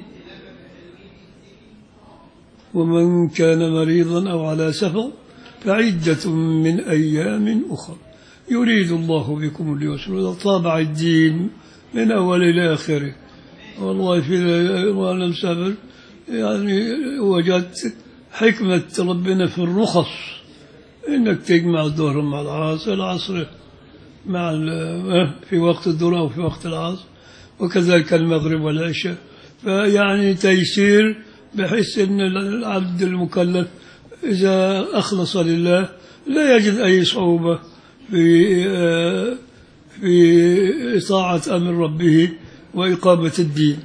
Speaker 1: ومن كان مريضا أو على سفر فعدة من أيام أخرى يريد الله بكم اليسر طابع الدين من أول إلى آخره والله في وأنا مسافر يعني وجدت حكمة ربنا في الرخص إنك تجمع الظهر مع العصر العصر مع ال- في وقت الظهر أو في وقت العصر وكذلك المغرب والعشاء فيعني تيسير بحيث أن العبد المكلف إذا أخلص لله لا يجد أي صعوبة في آه، في إطاعة أمر ربه وإقامة الدين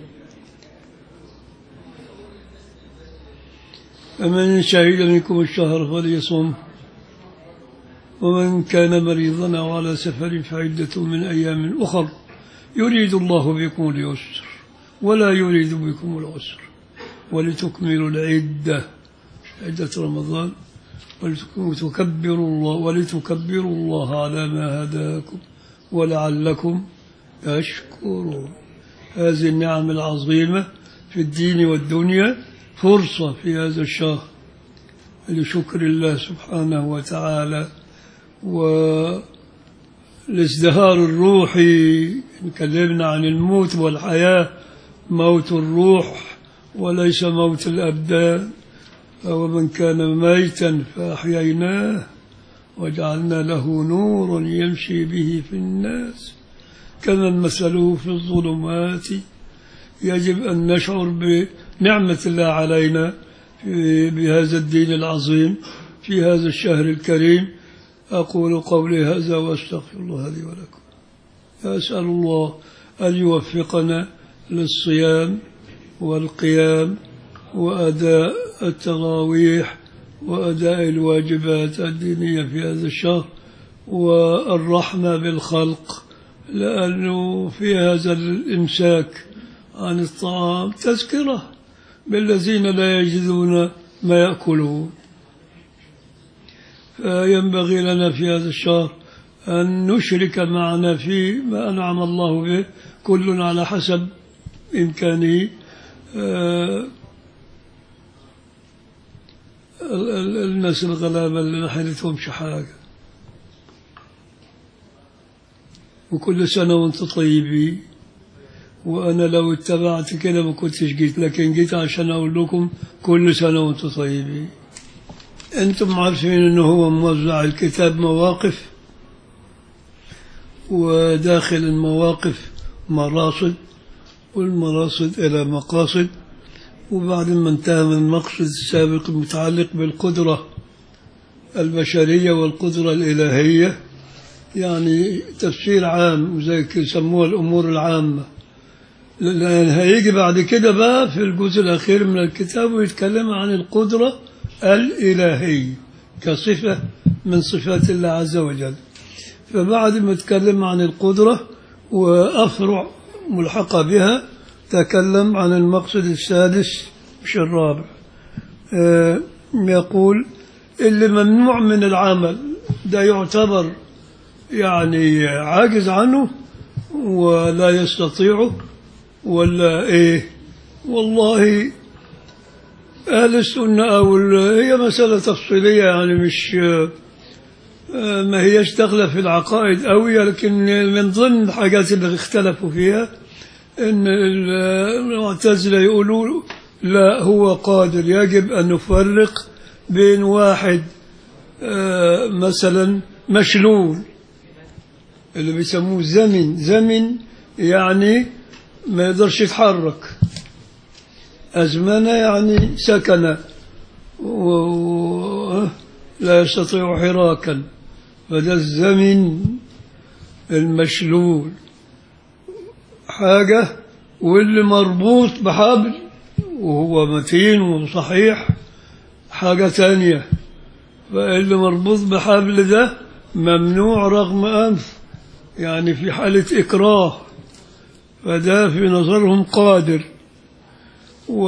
Speaker 1: فمن شهد منكم الشهر فليصم ومن كان مريضا أو على سفر فعدة من أيام أخر يريد الله بكم اليسر ولا يريد بكم العسر ولتكملوا العدة عدة رمضان ولتكبروا الله ولتكبروا الله على ما هداكم ولعلكم تشكرون هذه النعم العظيمة في الدين والدنيا فرصة في هذا الشهر لشكر الله سبحانه وتعالى والازدهار الروحي تكلمنا عن الموت والحياة موت الروح وليس موت الأبدان ومن كان ميتا فأحييناه وجعلنا له نورا يمشي به في الناس كمن مثله في الظلمات يجب أن نشعر بنعمة الله علينا في- بهذا الدين العظيم في هذا الشهر الكريم أقول قولي هذا وأستغفر الله لي ولكم أسأل الله أن يوفقنا للصيام والقيام وأداء التراويح وأداء الواجبات الدينية في هذا الشهر والرحمة بالخلق لأنه في هذا الإمساك عن الطعام تذكرة بالذين لا يجدون ما يأكلون فينبغي لنا في هذا الشهر أن نشرك معنا في ما أنعم الله به كل على حسب إمكانه آه، ال- ال- الناس الغلابة اللي ما حيلتهمش حاجة وكل سنة وانت طيبين وأنا لو اتبعت كده ما كنتش جيت لكن جيت عشان أقول لكم كل سنة وانتم طيبين أنتم عارفين إنه هو موزع الكتاب مواقف وداخل المواقف مراصد والمراصد إلى مقاصد وبعد ما انتهى من المقصد السابق المتعلق بالقدرة البشرية والقدرة الإلهية يعني تفسير عام وزي كده يسموها الأمور العامة لأن هيجي بعد كده بقى في الجزء الأخير من الكتاب ويتكلم عن القدرة الإلهية كصفة من صفات الله عز وجل فبعد ما تكلم عن القدرة وأفرع ملحقة بها تكلم عن المقصد السادس مش الرابع آه، يقول اللي ممنوع من العمل ده يعتبر يعني عاجز عنه ولا يستطيعه ولا ايه والله اهل السنه او ال- هي مساله تفصيليه يعني مش آه، ما هيش داخله في العقائد قوي لكن من ضمن الحاجات اللي اختلفوا فيها ان ال- المعتزله يقولوا لا هو قادر يجب ان نفرق بين واحد آه، مثلا مشلول اللي بيسموه زمن زمن يعني ما يقدرش يتحرك أزمن يعني سكن و... و... لا يستطيع حراكا فده الزمن المشلول حاجة واللي مربوط بحبل وهو متين وصحيح حاجة ثانية فاللي مربوط بحبل ده ممنوع رغم أنف يعني في حالة إكراه فده في نظرهم قادر و...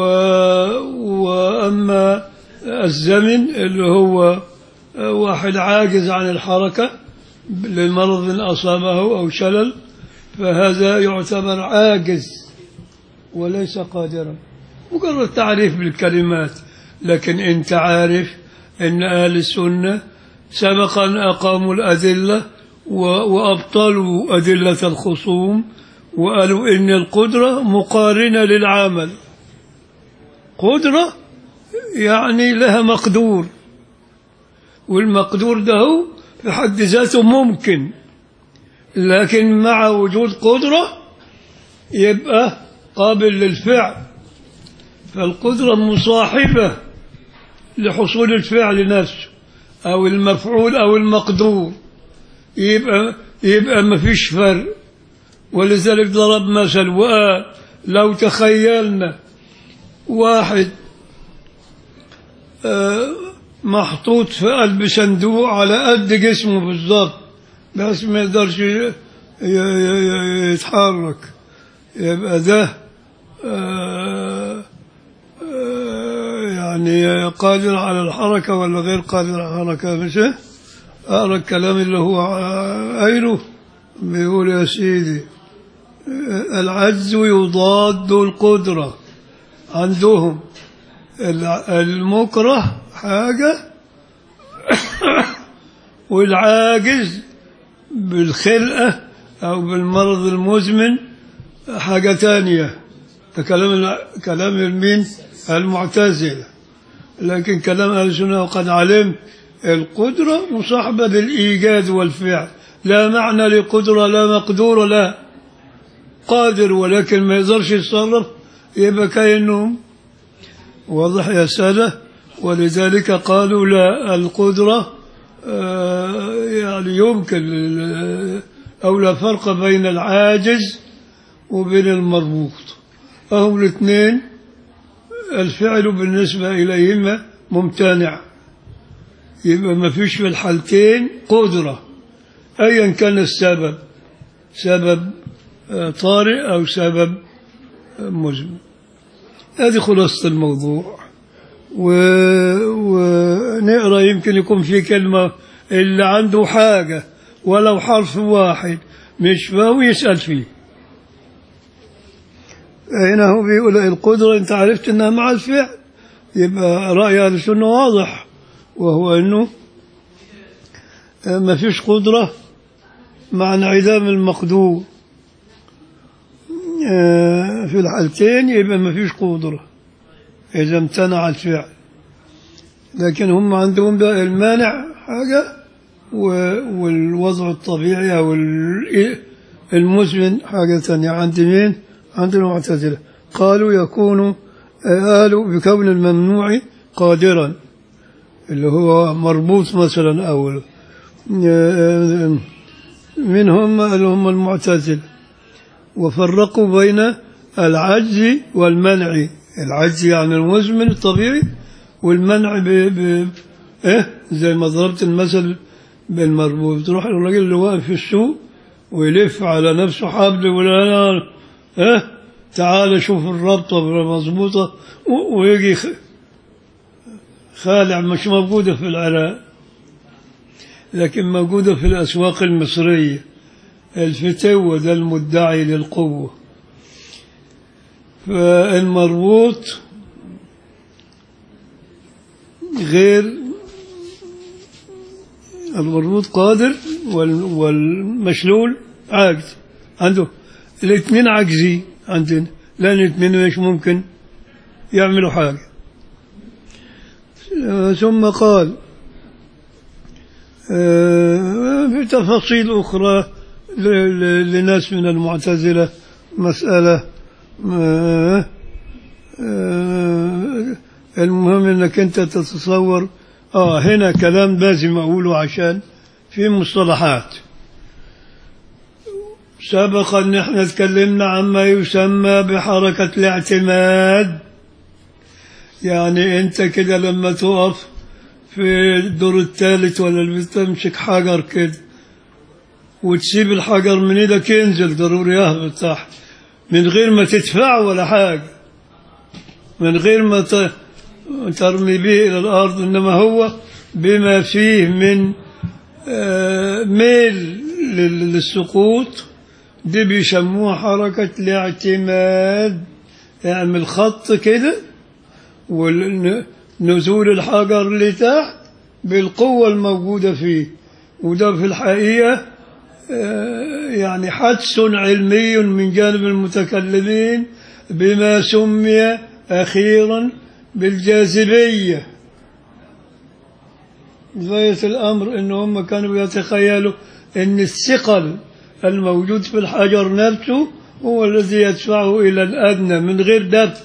Speaker 1: وأما الزمن اللي هو واحد عاجز عن الحركة لمرض أصابه أو شلل فهذا يعتبر عاجز وليس قادرا مجرد تعريف بالكلمات لكن أنت عارف أن أهل السنة سبقا أقاموا الأدلة و- وأبطلوا أدلة الخصوم وقالوا إن القدرة مقارنة للعمل قدرة يعني لها مقدور والمقدور ده هو في حد ذاته ممكن لكن مع وجود قدرة يبقى قابل للفعل فالقدرة مصاحبة لحصول الفعل نفسه أو المفعول أو المقدور يبقى يبقى ما فيش فرق ولذلك ضرب مثل وقال لو تخيلنا واحد آه، محطوط في قلب صندوق على قد جسمه بالظبط بس ما يقدرش ي- ي- ي- يتحرك يبقى ده آه، آه، يعني قادر على الحركة ولا غير قادر على الحركة مش إيه؟ أقرأ الكلام اللي هو قايله بيقول يا سيدي آه، العجز يضاد القدرة عندهم الع- المكره حاجة والعاجز بالخلقة أو بالمرض المزمن حاجة تانية ده كلام الع- كلام المين المعتزلة لكن كلام أهل السنة وقد علمت القدرة مصاحبة بالإيجاد والفعل لا معنى لقدرة لا مقدور لا قادر ولكن ما يقدرش يتصرف يبقى كأنهم واضح يا سادة ولذلك قالوا لا القدرة آه، يعني يمكن ال- أو لا فرق بين العاجز وبين المربوط أهم الاثنين الفعل بالنسبة إليهما ممتنع يبقى ما فيش في الحالتين قدرة أيا كان السبب سبب آه، طارئ أو سبب آه، مزمن هذه خلاصة الموضوع و... ونقرأ يمكن يكون في كلمة اللي عنده حاجة ولو حرف واحد مش فاهم يسأل فيه هنا هو بيقول القدرة انت عرفت انها مع الفعل يبقى رأي أهل السنة واضح وهو انه ما فيش قدرة مع انعدام المقدور آه، في الحالتين يبقى ما فيش قدرة إذا امتنع الفعل لكن هم عندهم بقى المانع حاجة و- والوضع الطبيعي أو ال- المزمن حاجة ثانية عند مين؟ عند المعتزلة قالوا يكون آه، قالوا بكون الممنوع قادرا اللي هو مربوط مثلا أو آه، منهم اللي هم المعتزلة وفرقوا بين العجز والمنع العجز يعني المزمن الطبيعي والمنع ب... ب... إيه زي ما ضربت المثل بالمربوط تروح الراجل اللي واقف في السوق ويلف على نفسه حبل ولا لا إيه تعال شوف الربطة مظبوطة و- ويجي خ- خالع مش موجودة في العراق لكن موجودة في الأسواق المصرية الفتوة ده المدعي للقوة فالمربوط غير المربوط قادر وال- والمشلول عاجز عنده الاثنين عاجزين عندنا لأن الاثنين مش ممكن يعملوا حاجة آه، ثم قال آه، في تفاصيل أخرى ل- ل- لناس من المعتزلة مسألة آه، آه المهم انك انت تتصور اه هنا كلام لازم اقوله عشان في مصطلحات سبق ان احنا تكلمنا عما يسمى بحركة الاعتماد يعني انت كده لما تقف في الدور الثالث ولا اللي تمسك حجر كده وتسيب الحجر من ايدك ينزل ضروري يهبط تحت من غير ما تدفعه ولا حاجة من غير ما ت- ترمي به إلى الأرض إنما هو بما فيه من آه، ميل لل- للسقوط دي بيسموها حركة الاعتماد اعمل خط كده ونزول الحجر لتحت بالقوة الموجودة فيه وده في الحقيقة آه، يعني حدس علمي من جانب المتكلمين بما سمي أخيرا بالجاذبية غاية الأمر إن هم كانوا يتخيلوا أن الثقل الموجود في الحجر نفسه هو الذي يدفعه إلى الأدنى من غير دفع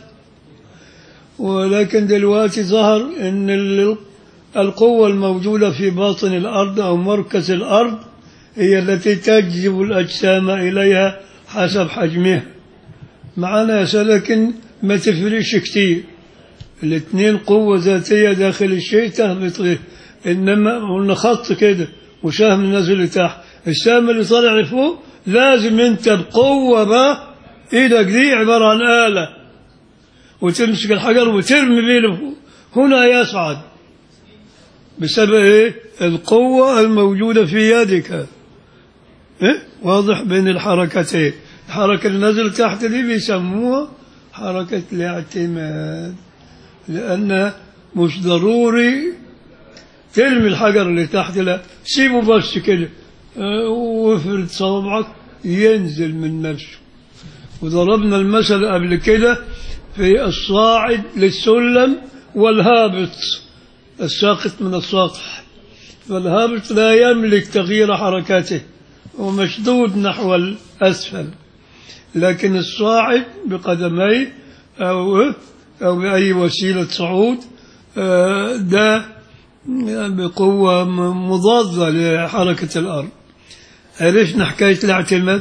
Speaker 1: ولكن دلوقتي ظهر أن ال- القوة الموجودة في باطن الأرض أو مركز الأرض هي التي تجذب الأجسام إليها حسب حجمها معنا لكن ما تفرقش كتير الاثنين قوة ذاتية داخل الشيء تهبط إيه؟ إنما قلنا خط كده وسهم نازل لتحت السهم اللي طالع لفوق لازم أنت بقوة بقى إيدك دي عبارة عن آلة وتمسك الحجر وترمي بيه لفوق هنا يصعد بسبب إيه؟ القوة الموجودة في يدك إيه؟ واضح بين الحركتين الحركة اللي نزل تحت دي بيسموها حركة الاعتماد لأن مش ضروري ترمي الحجر اللي تحت لا سيبه بس كده آه، وافرد صوابعك ينزل من نفسه وضربنا المثل قبل كده في الصاعد للسلم والهابط الساقط من السطح فالهابط لا يملك تغيير حركاته ومشدود نحو الأسفل لكن الصاعد بقدميه أو أو بأي وسيلة صعود آه، ده بقوة م- مضادة لحركة الأرض عرفنا حكاية الاعتماد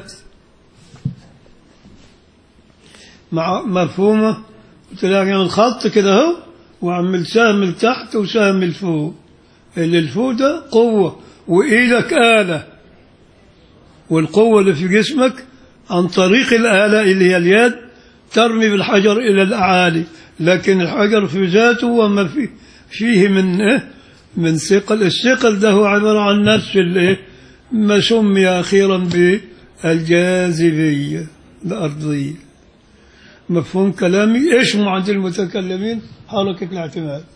Speaker 1: مع مفهومة تلاقي الخط كده اهو وعمل سهم لتحت وسهم لفوق اللي لفوق ده قوة وإيدك آلة والقوة اللي في جسمك عن طريق الآلة اللي هي اليد ترمي بالحجر إلى الأعالي لكن الحجر في ذاته وما فيه, فيه من إيه؟ من ثقل الثقل ده هو عبارة عن نفس الإيه؟ ما سمي أخيرا بالجاذبية الأرضية مفهوم كلامي اسمه عند المتكلمين حركة الاعتماد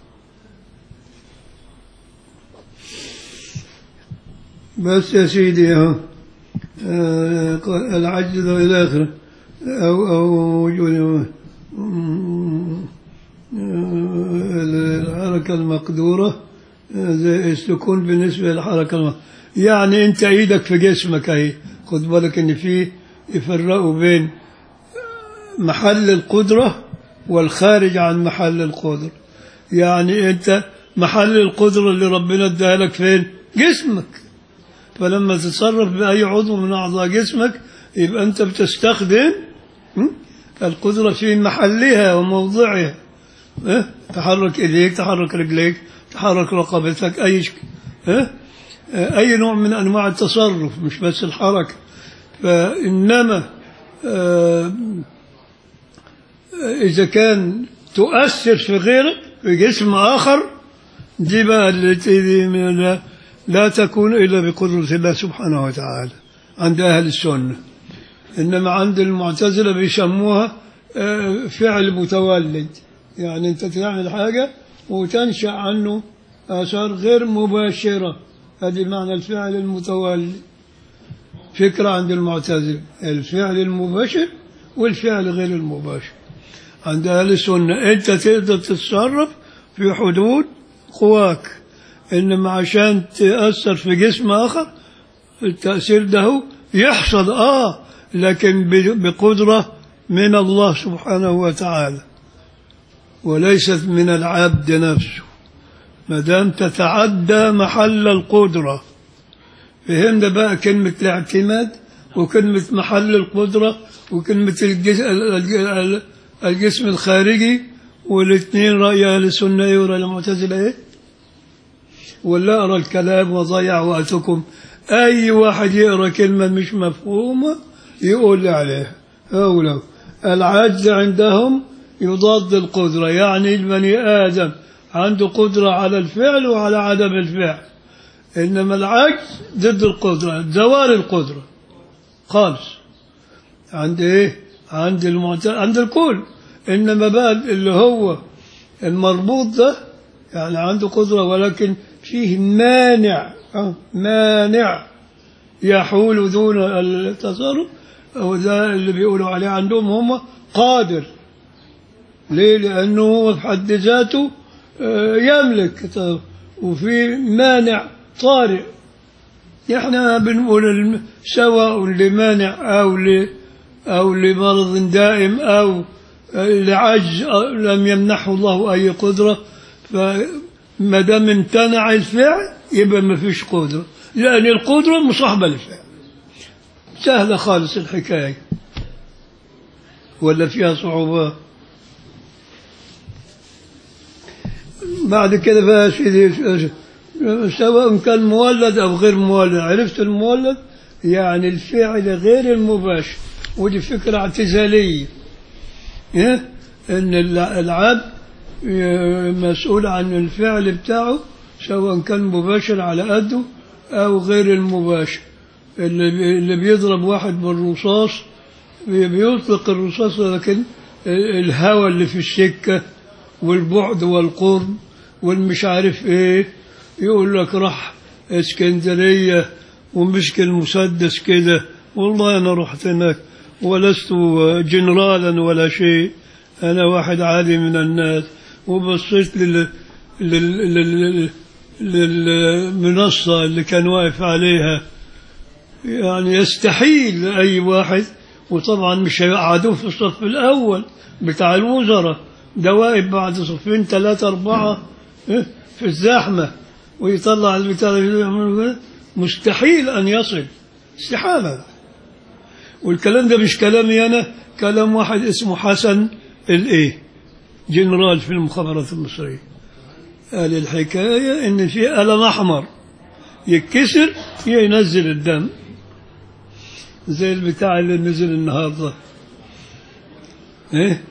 Speaker 1: بس يا سيدي اهو آه، العجز إلى آخره أو أو وجود الحركة المقدورة آه، زي السكون بالنسبة للحركة المقدورة يعني أنت إيدك في جسمك أهي خد بالك إن في يفرقوا بين محل القدرة والخارج عن محل القدرة يعني أنت محل القدرة اللي ربنا اداها لك فين جسمك فلما تتصرف بأي عضو من أعضاء جسمك يبقى أنت بتستخدم م? القدرة في محلها وموضعها اه؟ تحرك إيديك تحرك رجليك تحرك رقبتك أي شك... اه؟ اه، أي نوع من أنواع التصرف مش بس الحركة فإنما آه، إذا كان تؤثر في غيرك في جسم آخر دي بقى التي دي من لا, لا تكون إلا بقدرة الله سبحانه وتعالى عند أهل السنة إنما عند المعتزلة بيسموها آه، فعل متولد يعني أنت تعمل حاجة وتنشأ عنه آثار غير مباشرة هذه معنى الفعل المتولد فكرة عند المعتزلة الفعل المباشر والفعل غير المباشر عند أهل السنة أنت تقدر تتصرف في حدود قواك إنما عشان تأثر في جسم آخر التأثير ده هو يحصل آه لكن ب- بقدرة من الله سبحانه وتعالى وليست من العبد نفسه ما دام تتعدى محل القدرة فهمنا بقى كلمة الاعتماد وكلمة محل القدرة وكلمة الجس- ال- ال- ال- الجسم الخارجي والاثنين رأي أهل السنة إيه ورأي المعتزلة إيه؟ ولا أقرأ الكلام وضيع وقتكم أي واحد يقرأ كلمة مش مفهومة يقول لي عليها أولى العجز عندهم يضاد القدرة يعني البني آدم عنده قدرة على الفعل وعلى عدم الفعل إنما العجز ضد القدرة زوال القدرة خالص عند إيه؟ عند المعت... عند الكل إنما بقى اللي هو المربوط ده يعني عنده قدرة ولكن فيه مانع آه، مانع يحول دون التصرف أو ده اللي بيقولوا عليه عندهم هم قادر ليه؟ لأنه هو في حد ذاته آه، يملك طب، وفي مانع طارئ احنا بنقول الم- سواء لمانع أو ل أو لمرض دائم أو لعجز أو لم يمنحه الله أي قدرة فما دام امتنع الفعل يبقى ما فيش قدرة لأن القدرة مصاحبة للفعل سهلة خالص الحكاية ولا فيها صعوبات بعد كده بقى يا سيدي سواء كان مولد أو غير مولد عرفت المولد يعني الفعل غير المباشر ودي فكرة اعتزالية إيه؟ إن الع- العبد ي- مسؤول عن الفعل بتاعه سواء كان مباشر على قده أو غير المباشر اللي بي- اللي بيضرب واحد بالرصاص بي- بيطلق الرصاص لكن الهوى اللي في السكة والبعد والقرب والمش عارف ايه يقول لك راح اسكندرية ومسك المسدس كده والله انا رحت هناك ولست جنرالا ولا شيء انا واحد عادي من الناس وبصيت لل لل... لل... للمنصة اللي كان واقف عليها يعني يستحيل أي واحد وطبعا مش هيقعدوه في الصف الأول بتاع الوزراء ده واقف بعد صفين ثلاثة أربعة إيه، في الزحمة ويطلع البتاع اللي يعمله كده. مستحيل أن يصل استحالة والكلام ده مش كلامي أنا كلام واحد اسمه حسن الإيه جنرال في المخابرات المصرية قال الحكاية إن في قلم أحمر يتكسر ينزل الدم زي البتاع اللي نزل النهارده ايه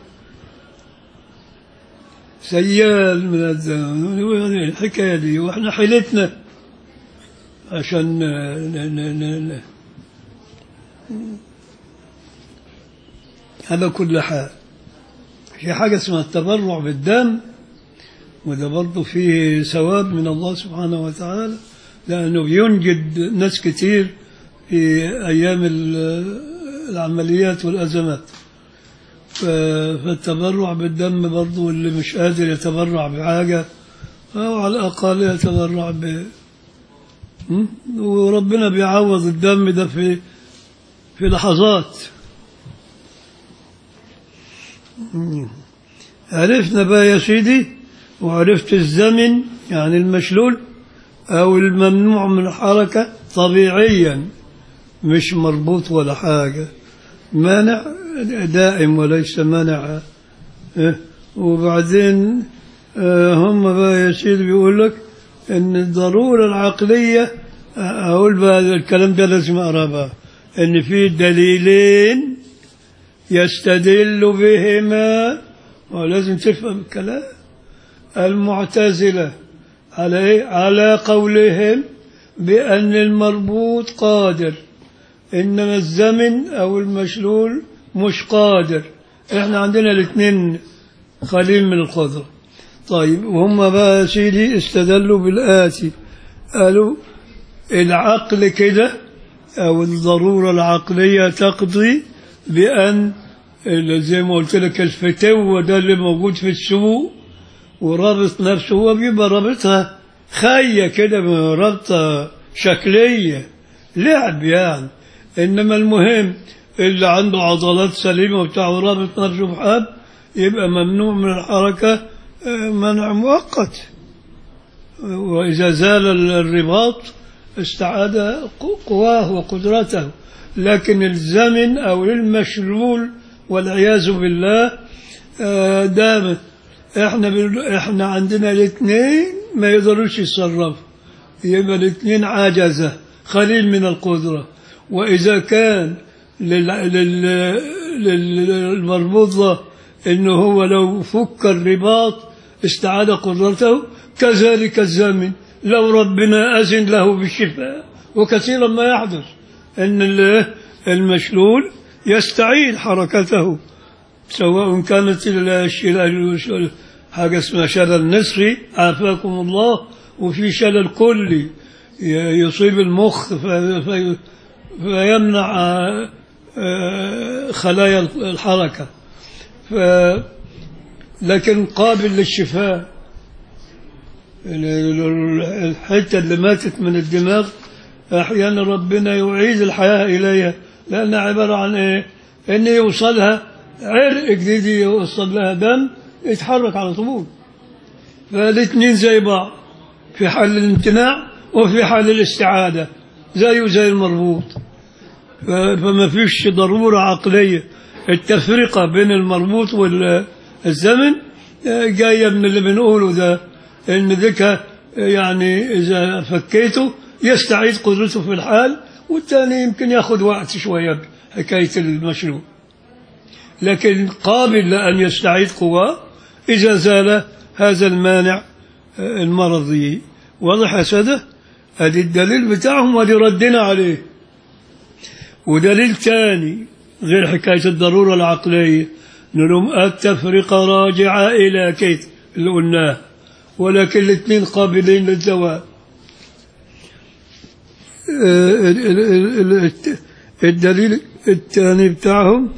Speaker 1: سيال من الدم الحكايه دي واحنا حيلتنا عشان ن- ن- ن- ن- على كل حال في حاجة اسمها التبرع بالدم وده برضه فيه ثواب من الله سبحانه وتعالى لأنه بينجد ناس كتير في أيام ال- العمليات والأزمات ف- فالتبرع بالدم برضه اللي مش قادر يتبرع بحاجة أو على الأقل يتبرع ب م? وربنا بيعوض الدم ده في في لحظات م. عرفنا بقى يا سيدي وعرفت الزمن يعني المشلول أو الممنوع من الحركة طبيعيا مش مربوط ولا حاجة مانع دائم وليس منع إيه؟ وبعدين آه، هم بقى يا سيدي بيقول لك ان الضرورة العقلية آه، اقول بقى الكلام ده لازم اقراه بقى ان في دليلين يستدل بهما ولازم تفهم الكلام المعتزلة على إيه؟ على قولهم بأن المربوط قادر إنما الزمن أو المشلول مش قادر إحنا عندنا الاثنين قليل من القدرة طيب وهم بقى يا سيدي استدلوا بالآتي قالوا العقل كده أو الضرورة العقلية تقضي بأن اللي زي ما قلت لك الفتوة ده اللي موجود في السوق ورابط نفسه هو بيبقى رابطها خية كده رابطة شكلية لعب يعني إنما المهم اللي عنده عضلات سليمة وبتاع ورابط نفسه بحب يبقى ممنوع من الحركة آه، منع مؤقت وإذا زال الرباط استعاد ق- قواه وقدرته لكن الزمن أو المشلول والعياذ بالله آه، دام احنا بن- احنا عندنا الاثنين ما يقدروش يتصرفوا يبقى الاثنين عجزة خليل من القدرة وإذا كان لل- لل- لل- للمربوط ده إنه هو لو فك الرباط استعاد قدرته كذلك الزمن لو ربنا أذن له بالشفاء وكثيرا ما يحدث أن ال- المشلول يستعيد حركته سواء كانت الشلل حاجة اسمها شلل نصفي عافاكم الله وفي شلل كلي ي- يصيب المخ في- في- فيمنع آه، آه، خلايا الحركة ف لكن قابل للشفاء ال- ال- الحتة اللي ماتت من الدماغ أحيانا ربنا يعيد الحياة إليها لأنها عبارة عن إيه؟ إن يوصلها عرق جديد يوصل لها دم يتحرك على طول فالاثنين زي بعض في حال الامتناع وفي حال الاستعادة زيه زي المربوط ف- فما فيش ضرورة عقلية التفرقة بين المربوط والزمن آه، جاية من اللي بنقوله ده إن ذكى يعني إذا فكيته يستعيد قدرته في الحال والثاني يمكن ياخذ وقت شوية حكاية المشروع لكن قابل لأن يستعيد قواه إذا زال هذا المانع آه، المرضي واضح يا سادة هذه الدليل بتاعهم ودي ردنا عليه ودليل ثاني غير حكاية الضرورة العقلية نلوم التفرقة راجعة إلى كيف اللي قلناه ولكن الاثنين قابلين للزواج آه، ال- ال- ال- الت- الدليل الثاني بتاعهم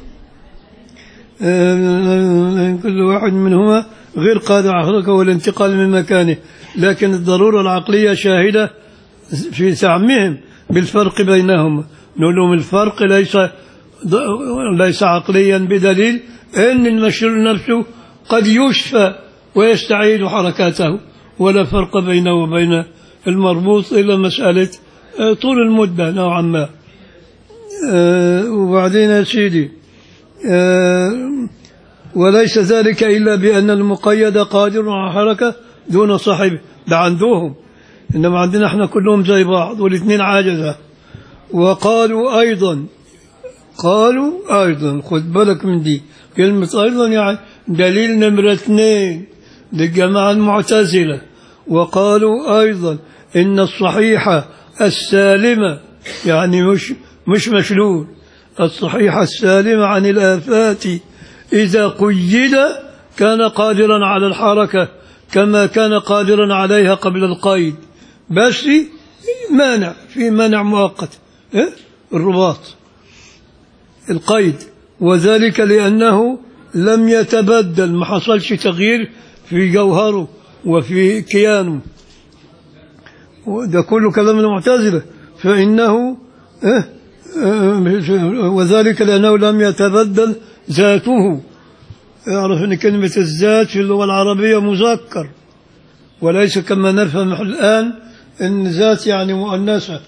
Speaker 1: آه، كل واحد منهما غير قادر على الحركة والانتقال من مكانه لكن الضرورة العقلية شاهدة في زعمهم بالفرق بينهما نقول لهم الفرق ليس ليس عقليا بدليل ان المشلول نفسه قد يشفى ويستعيد حركاته ولا فرق بينه وبين المربوط الا مساله آه، طول المده نوعا ما آه، وبعدين يا سيدي آه، وليس ذلك إلا بأن المقيد قادر على حركة دون صاحبه ده عندهم إنما عندنا احنا كلهم زي بعض والاثنين عاجزة وقالوا أيضا قالوا أيضا خد بالك من دي كلمة أيضا يعني دليل نمرة اثنين للجماعة المعتزلة وقالوا أيضا إن الصحيحة السالمة يعني مش مش مشلول الصحيحة السالمة عن الآفات إذا قيد كان قادرا على الحركة كما كان قادرا عليها قبل القيد بس مانع في مانع مؤقت إيه؟ الرباط القيد وذلك لأنه لم يتبدل ما حصلش تغيير في جوهره وفي كيانه وده كله كلام المعتزلة فإنه إيه؟ آه، وذلك لأنه لم يتبدل ذاته اعرف أن كلمة الذات في اللغة العربية مذكر وليس كما نفهم الآن أن ذات يعني مؤنثة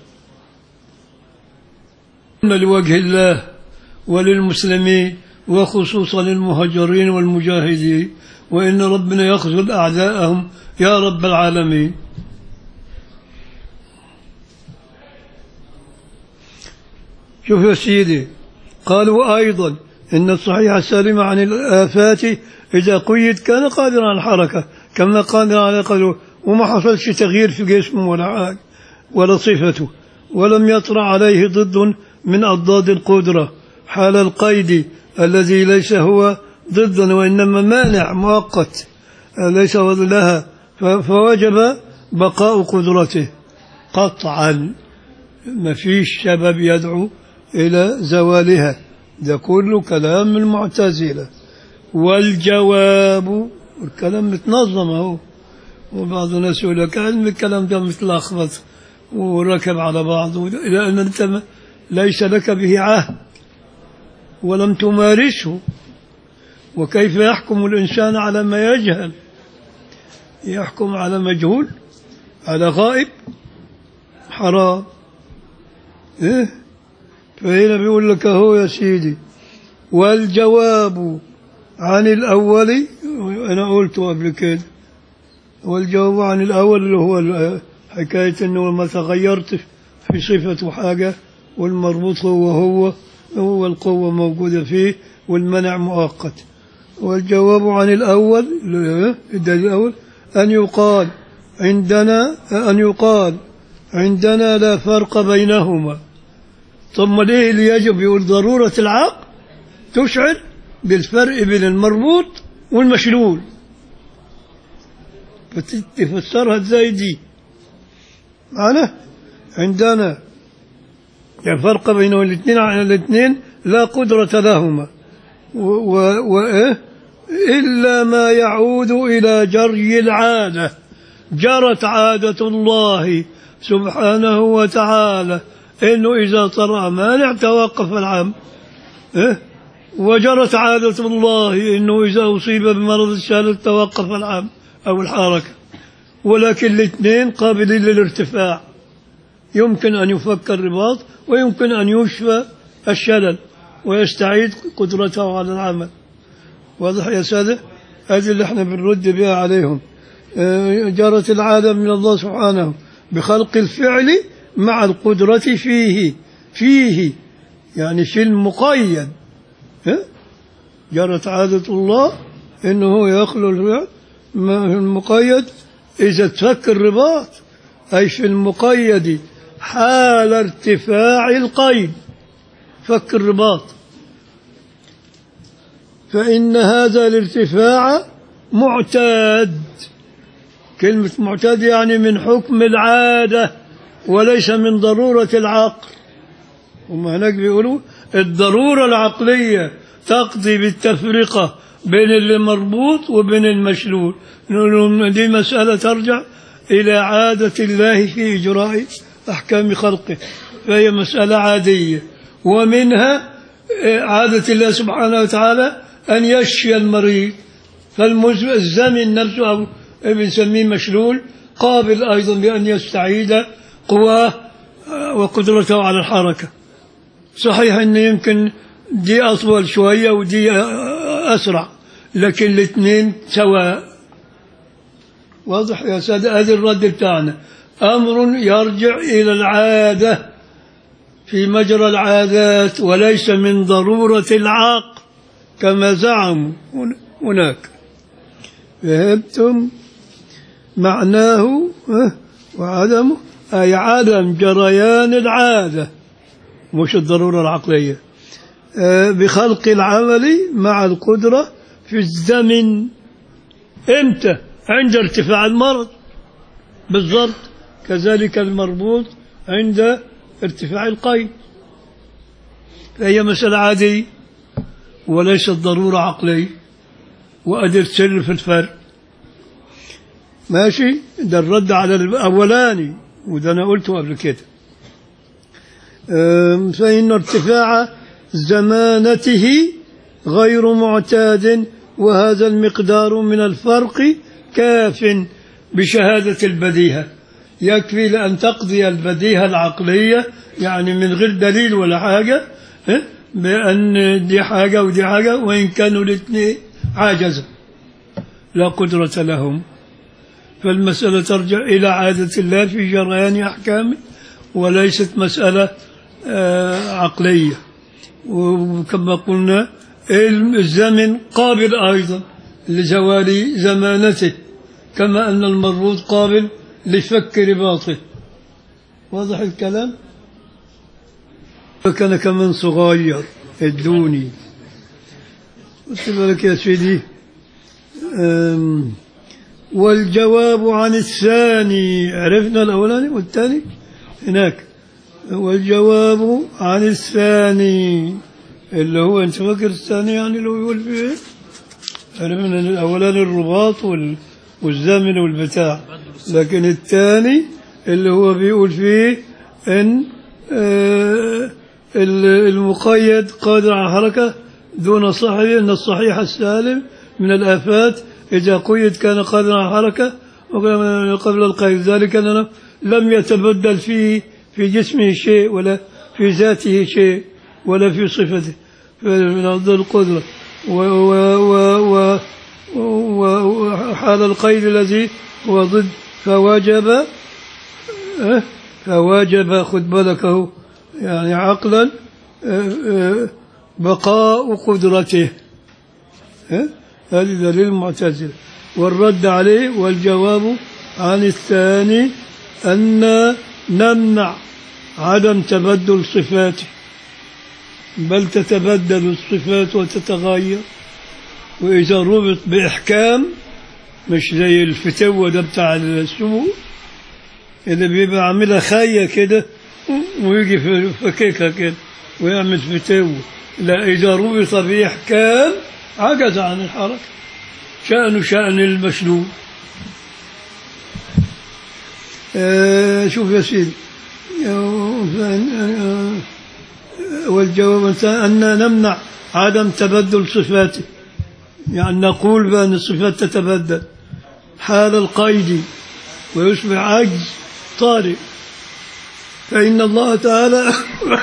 Speaker 1: لوجه الله وللمسلمين وخصوصا للمهاجرين والمجاهدين وإن ربنا يخذل أعداءهم يا رب العالمين شوف يا سيدي قالوا أيضا إن الصحيح السالم عن الآفات إذا قيد كان قادرا على الحركة كما قادر على قدره وما حصلش تغيير في جسمه ولا حاجة ولا صفته ولم يطرأ عليه ضد من أضداد القدرة حال القيد الذي ليس هو ضدا وإنما مانع مؤقت ليس لها ف- فوجب بقاء قدرته قطعا ما فيش سبب يدعو إلى زوالها ده كله كلام المعتزلة والجواب الكلام متنظم اهو وبعض الناس يقول لك علم الكلام ده متلخبط وركب على بعض لأن أنت ما- ليس لك به عهد ولم تمارسه وكيف يحكم الإنسان على ما يجهل يحكم على مجهول على غائب حرام إيه فهنا بيقول لك أهو يا سيدي والجواب عن الأول أنا قلته قبل كده والجواب عن الأول اللي هو حكاية أنه ما تغيرت في صفة حاجة والمربوط هو هو هو القوة موجودة فيه والمنع مؤقت والجواب عن الأول الدليل الأول أن يقال عندنا أن يقال عندنا لا فرق بينهما ثم ليه اللي يجب يقول ضرورة العقل تشعر بالفرق بين المربوط والمشلول فتفسرها ازاي دي معنا عندنا لا فرق بينهم الاثنين عن الاثنين لا قدرة لهما و و وإيه إلا ما يعود إلى جري العادة جرت عادة الله سبحانه وتعالى إنه إذا طرأ مانع توقف العام إيه؟ وجرت عادة الله إنه إذا أصيب بمرض الشلل توقف العام أو الحركة ولكن الاثنين قابلين للارتفاع يمكن أن يفك الرباط ويمكن أن يشفى الشلل ويستعيد قدرته على العمل واضح يا سادة هذه اللي احنا بنرد بها عليهم آه، جرت العادة من الله سبحانه بخلق الفعل مع القدرة فيه فيه يعني في المقيد ها؟ جرت عادة الله انه يخلو الفعل ما في المقيد اذا تفك الرباط اي في المقيد حال ارتفاع القيد فك الرباط فإن هذا الارتفاع معتاد كلمة معتاد يعني من حكم العادة وليس من ضرورة العقل هم هناك بيقولوا الضرورة العقلية تقضي بالتفرقة بين اللي مربوط وبين المشلول نقول لهم دي مسألة ترجع إلى عادة الله في إجراء أحكام خلقه فهي مسألة عادية ومنها آه، عادة الله سبحانه وتعالى أن يشفي المريض فالزمن نفسه أو بنسميه مشلول قابل أيضا بأن يستعيد قواه آه، وقدرته على الحركة صحيح أن يمكن دي أطول شوية ودي آه، أسرع لكن الاثنين سواء واضح يا سادة هذا الرد بتاعنا أمر يرجع إلى العادة في مجرى العادات وليس من ضرورة العقل كما زعموا هن- هناك فهمتم معناه ها، وعدمه أي عدم جريان العادة مش الضرورة العقلية آه، بخلق العمل مع القدرة في الزمن امتى عند ارتفاع المرض بالضبط كذلك المربوط عند ارتفاع القيد فهي مسألة عادية وليست ضرورة عقلية وأدر سر في الفرق ماشي ده الرد على الأولاني وده أنا قلته قبل كده أم، فإن ارتفاع زمانته غير معتاد وهذا المقدار من الفرق كاف بشهادة البديهة يكفي لأن تقضي البديهة العقلية يعني من غير دليل ولا حاجة ها؟ بأن دي حاجة ودي حاجة وإن كانوا الاثنين عاجزة لا قدرة لهم فالمسألة ترجع إلى عادة الله في جريان أحكامه وليست مسألة آه، عقلية وكما قلنا الزمن قابل أيضا لزوال زمانته كما أن المربوط قابل لفك رباطه واضح الكلام فكان كمان صغير الدوني قلت بالك يا سيدي أم، والجواب عن الثاني عرفنا الأولاني والثاني هناك والجواب عن الثاني اللي هو انت فاكر الثاني يعني اللي هو يقول فيه ايه؟ عرفنا ان الاولاني الرباط وال والزمن والبتاع لكن الثاني اللي هو بيقول فيه ان آه، ال- المقيد قادر على الحركة دون صاحبه أن الصحيح السالم من الآفات إذا قيد كان قادرا على الحركة وكان قبل القيد ذلك أنه لم يتبدل فيه في جسمه شيء ولا في ذاته شيء ولا في صفته من ذو القدرة و و و و و- وحال القيد الذي هو ضد فوجب أه؟ فوجب خد بالك اهو يعني عقلا أه، أه، بقاء قدرته أه؟ هذه دليل المعتزلة والرد عليه والجواب عن الثاني أن نمنع عدم تبدل صفاته بل تتبدل الصفات وتتغير وإذا ربط بإحكام مش زي الفتوة ده بتاع السمو اللي بيبقى عاملها خاية كده ويجي في فكيكها كده ويعمل فتوة لا إذا ربط بإحكام عجز عن الحركة شأنه شأن المشلول آه شوف يا سيدي آه، آه، والجواب الثاني أن نمنع عدم تبدل صفاته يعني نقول بأن الصفات تتبدل حال القيد ويصبح عجز طارئ فإن الله تعالى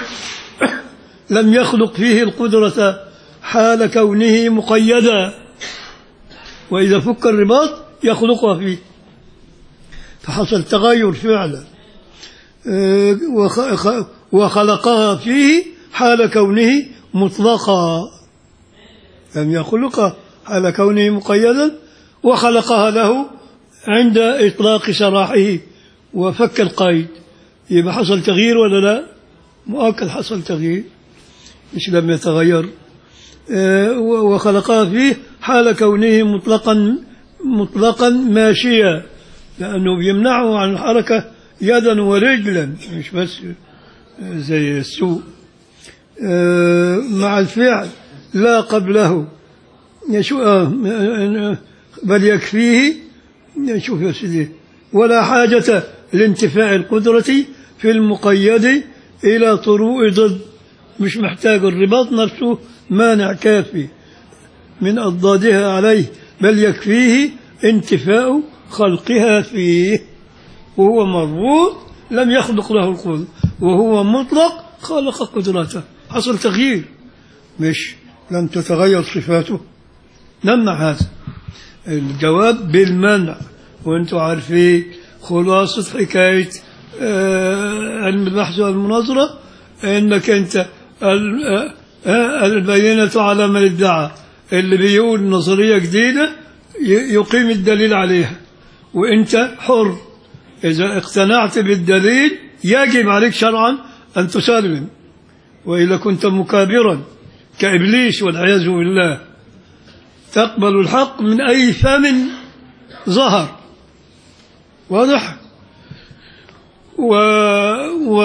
Speaker 1: لم يخلق فيه القدرة حال كونه مقيدا وإذا فك الرباط يخلقها فيه فحصل تغير فعلا آه، وخ- خ- وخلقها فيه حال كونه مطلقا لم يخلقها حال كونه مقيدا وخلقها له عند إطلاق سراحه وفك القيد يبقى حصل تغيير ولا لا مؤكد حصل تغيير مش لم يتغير آه، و- وخلقها فيه حال كونه مطلقا مطلقا ماشيا لأنه بيمنعه عن الحركة يدا ورجلا مش بس آه، زي السوء آه، مع الفعل لا قبله يشو آه، آه، بل يكفيه شوف يا سيدي ولا حاجة لانتفاع القدرة في المقيد إلى طروء ضد مش محتاج الرباط نفسه مانع كافي من أضدادها عليه بل يكفيه انتفاء خلقها فيه وهو مربوط لم يخلق له القدرة وهو مطلق خلق قدرته حصل تغيير مش لم تتغير صفاته نمنع هذا الجواب بالمنع وانتم عارفين خلاصة حكاية آه، علم البحث والمناظرة انك انت ال- آه، آه، البينة على من ادعى اللي بيقول نظرية جديدة ي- يقيم الدليل عليها وانت حر اذا اقتنعت بالدليل يجب عليك شرعا ان تسلم واذا كنت مكابرا كابليس والعياذ بالله تقبل الحق من أي فم ظهر واضح و, و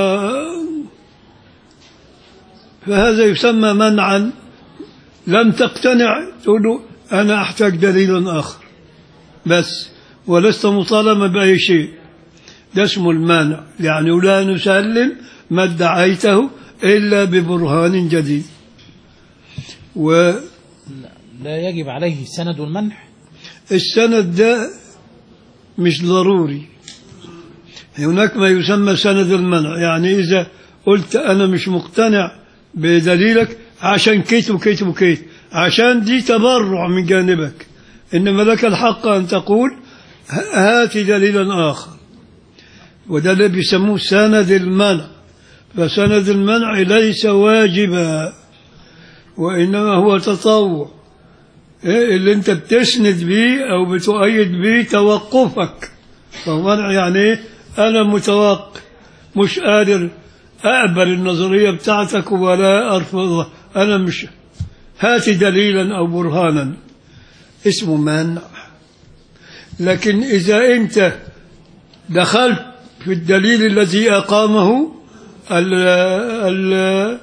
Speaker 1: فهذا يسمى منعا لم تقتنع تقول له أنا أحتاج دليل آخر بس ولست مطالبا بأي شيء ده اسمه المانع يعني لا نسلم ما ادعيته إلا ببرهان جديد و
Speaker 2: لا- لا يجب عليه سند المنح
Speaker 1: السند ده مش ضروري هناك ما يسمى سند المنع يعني إذا قلت أنا مش مقتنع بدليلك عشان كيت وكيت وكيت عشان دي تبرع من جانبك إنما لك الحق أن تقول ه- هات دليلا آخر وده اللي بيسموه سند المنع فسند المنع ليس واجبا وإنما هو تطوع إيه اللي انت بتسند بيه او بتؤيد بيه توقفك فهو منع يعني ايه انا متوقف مش قادر اقبل النظريه بتاعتك ولا ارفضها انا مش هات دليلا او برهانا اسمه منع لكن اذا انت دخلت في الدليل الذي اقامه ال ال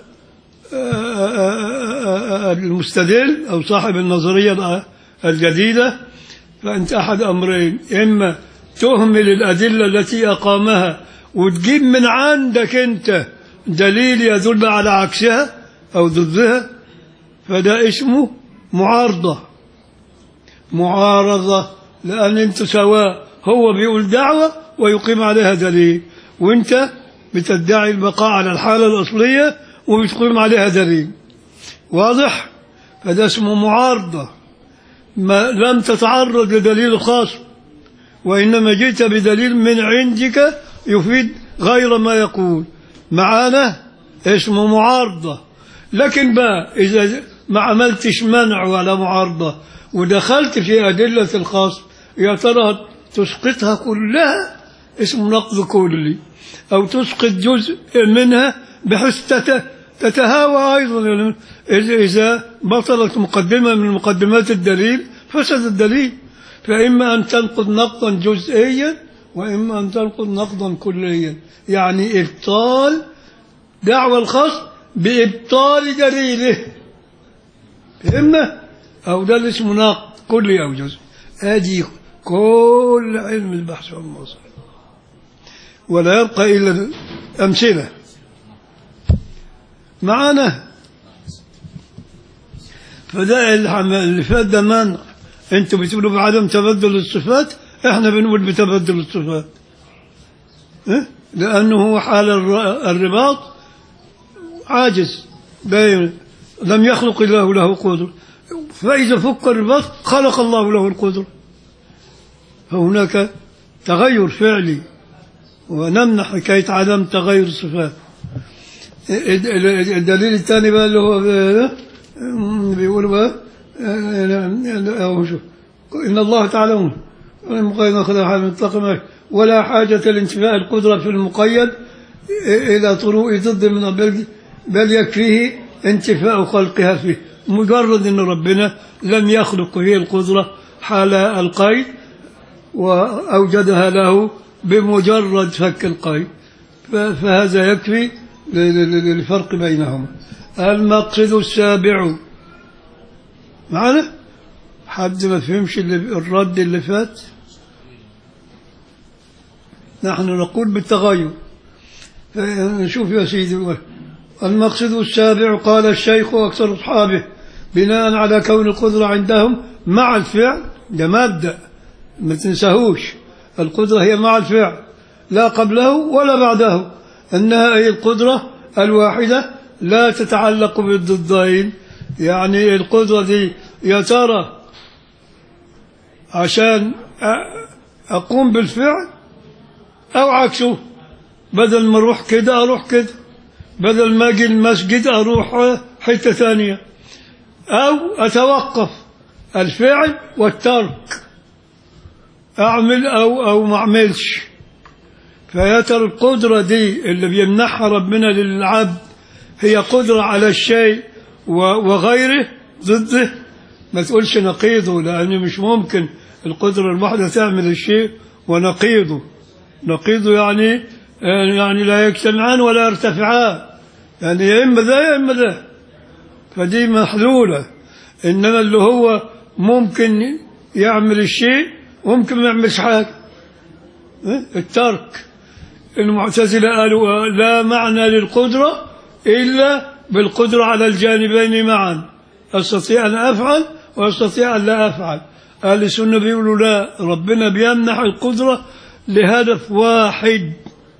Speaker 1: المستدل أو صاحب النظرية الجديدة فأنت أحد أمرين إما تهمل الأدلة التي أقامها وتجيب من عندك أنت دليل يدل على عكسها أو ضدها فده اسمه معارضة معارضة لأن أنت سواء هو بيقول دعوة ويقيم عليها دليل وأنت بتدعي البقاء على الحالة الأصلية وبتقيم عليها دليل واضح؟ فده اسمه معارضة ما لم تتعرض لدليل خاص وإنما جئت بدليل من عندك يفيد غير ما يقول معانا اسمه معارضة لكن بقى إذا ما عملتش منع ولا معارضة ودخلت في أدلة الخاص يا ترى تسقطها كلها اسمه نقض كلي أو تسقط جزء منها بحيث تت- تتهاوى أيضا يعني إذا- إذا بطلت مقدمة من مقدمات الدليل فسد الدليل فإما أن تنقض نقضا جزئيا وإما أن تنقض نقضا كليا يعني إبطال دعوى الخاص بإبطال دليله فهمنا أو ده اللي اسمه نقد كلي أو جزء هذه كل علم البحث عن المصدر ولا يبقى إلا الأمثلة معانا فده الحم- اللي فات ده منع انتوا بتقولوا بعدم تبدل الصفات احنا بنقول بتبدل الصفات إيه؟ لأنه هو حال الر- الرباط عاجز باين لم يخلق الله له قدر فإذا فك الرباط خلق الله له القدرة فهناك تغير فعلي ونمنع حكاية عدم تغير الصفات ال- ال- الدليل الثاني بقى اللي هو آه، بيقول بقى آه، أو شو إن الله تعالى المقيد أخذ حال مطلق ولا حاجة لانتفاء القدرة في المقيد إلى طروء ضد من بل, بل يكفيه انتفاء خلقها فيه مجرد أن ربنا لم يخلق فيه القدرة حال القيد وأوجدها له بمجرد فك القيد ف- فهذا يكفي ل- ل- للفرق بينهما المقصد السابع معنا حد ما فهمش اللي الرد اللي فات نحن نقول بالتغير نشوف يا سيدي المقصد السابع قال الشيخ وأكثر أصحابه بناء على كون القدرة عندهم مع الفعل ده مبدأ ما تنساهوش القدرة هي مع الفعل لا قبله ولا بعده أنها هي القدرة الواحدة لا تتعلق بالضدين يعني القدرة دي يا ترى عشان أ- أقوم بالفعل أو عكسه بدل ما أروح كده أروح كده بدل ما أجي المسجد أروح حتة ثانية أو أتوقف الفعل والترك أعمل أو أو ما أعملش فيا ترى القدرة دي اللي بيمنحها ربنا للعبد هي قدرة على الشيء و- وغيره ضده ما تقولش نقيضه لأن مش ممكن القدرة الواحدة تعمل الشيء ونقيضه نقيضه يعني يعني لا يجتمعان ولا يرتفعان يعني يا إما ذا يا إما ذا فدي محلولة إنما اللي هو ممكن يعمل الشيء وممكن ما يعملش حاجة إيه؟ الترك المعتزلة قالوا لا معنى للقدرة إلا بالقدرة على الجانبين معا أستطيع أن أفعل وأستطيع أن لا أفعل أهل السنة بيقولوا لا ربنا بيمنح القدرة لهدف واحد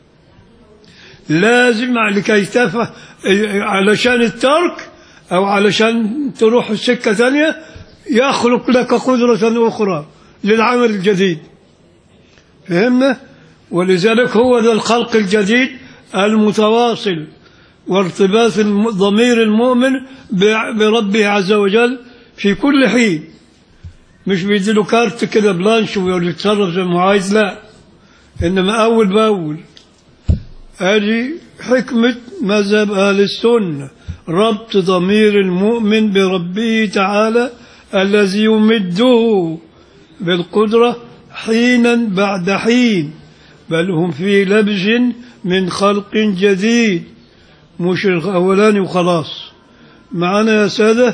Speaker 1: لازم لكي تفعل علشان الترك أو علشان تروح سكة ثانية يخلق لك قدرة أخرى للعمل الجديد فهمنا ولذلك هو ذا الخلق الجديد المتواصل وارتباط الم- ضمير المؤمن ب- بربه عز وجل في كل حين مش بيديله كارت كده بلانش ويتصرف زي ما هو عايز لا انما اول باول هذه حكمة مذهب أهل السنة ربط ضمير المؤمن بربه تعالى الذي يمده بالقدرة حينا بعد حين بل هم في لبس من خلق جديد مش الأولاني وخلاص معنا يا سادة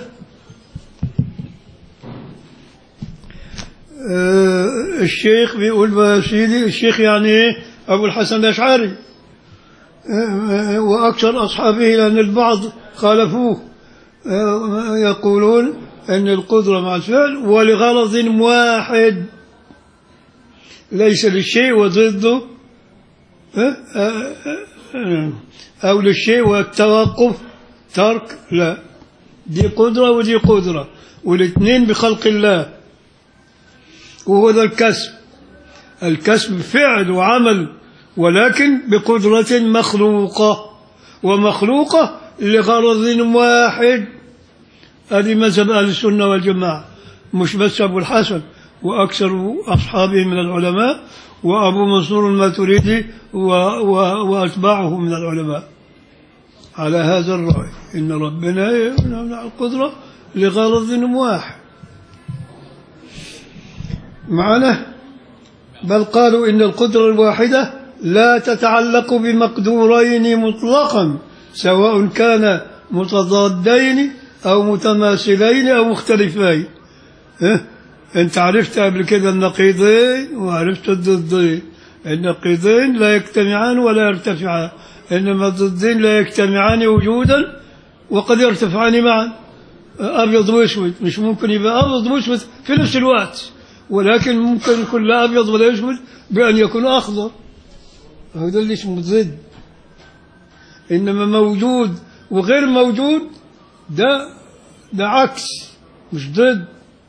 Speaker 1: آه الشيخ بيقول بقى يا سيدي الشيخ يعني ايه أبو الحسن الأشعري آه، آه، وأكثر أصحابه لأن البعض خالفوه آه، يقولون أن القدرة مع الفعل ولغرض واحد ليس للشيء وضده آه، آه، آه، أو للشيء والتوقف ترك لا دي قدرة ودي قدرة والاثنين بخلق الله وهو ذا الكسب الكسب فعل وعمل ولكن بقدرة مخلوقة ومخلوقة لغرض واحد هذه مذهب أهل السنة والجماعة مش بس أبو الحسن وأكثر أصحابه من العلماء وأبو منصور الماتريدي و- و- وأتباعه من العلماء على هذا الرأي إن ربنا يمنع القدرة لغرض واحد معنا بل قالوا إن القدرة الواحدة لا تتعلق بمقدورين مطلقا سواء كان متضادين أو متماثلين أو مختلفين ها؟ أنت عرفت قبل كده النقيضين وعرفت الضدين النقيضين لا يجتمعان ولا يرتفعان إنما الضدين لا يجتمعان وجودا وقد يرتفعان معا أبيض وأسود مش ممكن يبقى أبيض وأسود في نفس الوقت ولكن ممكن يكون لا أبيض ولا أسود بأن يكون أخضر هذا اللي اسمه ضد إنما موجود وغير موجود ده ده عكس مش ضد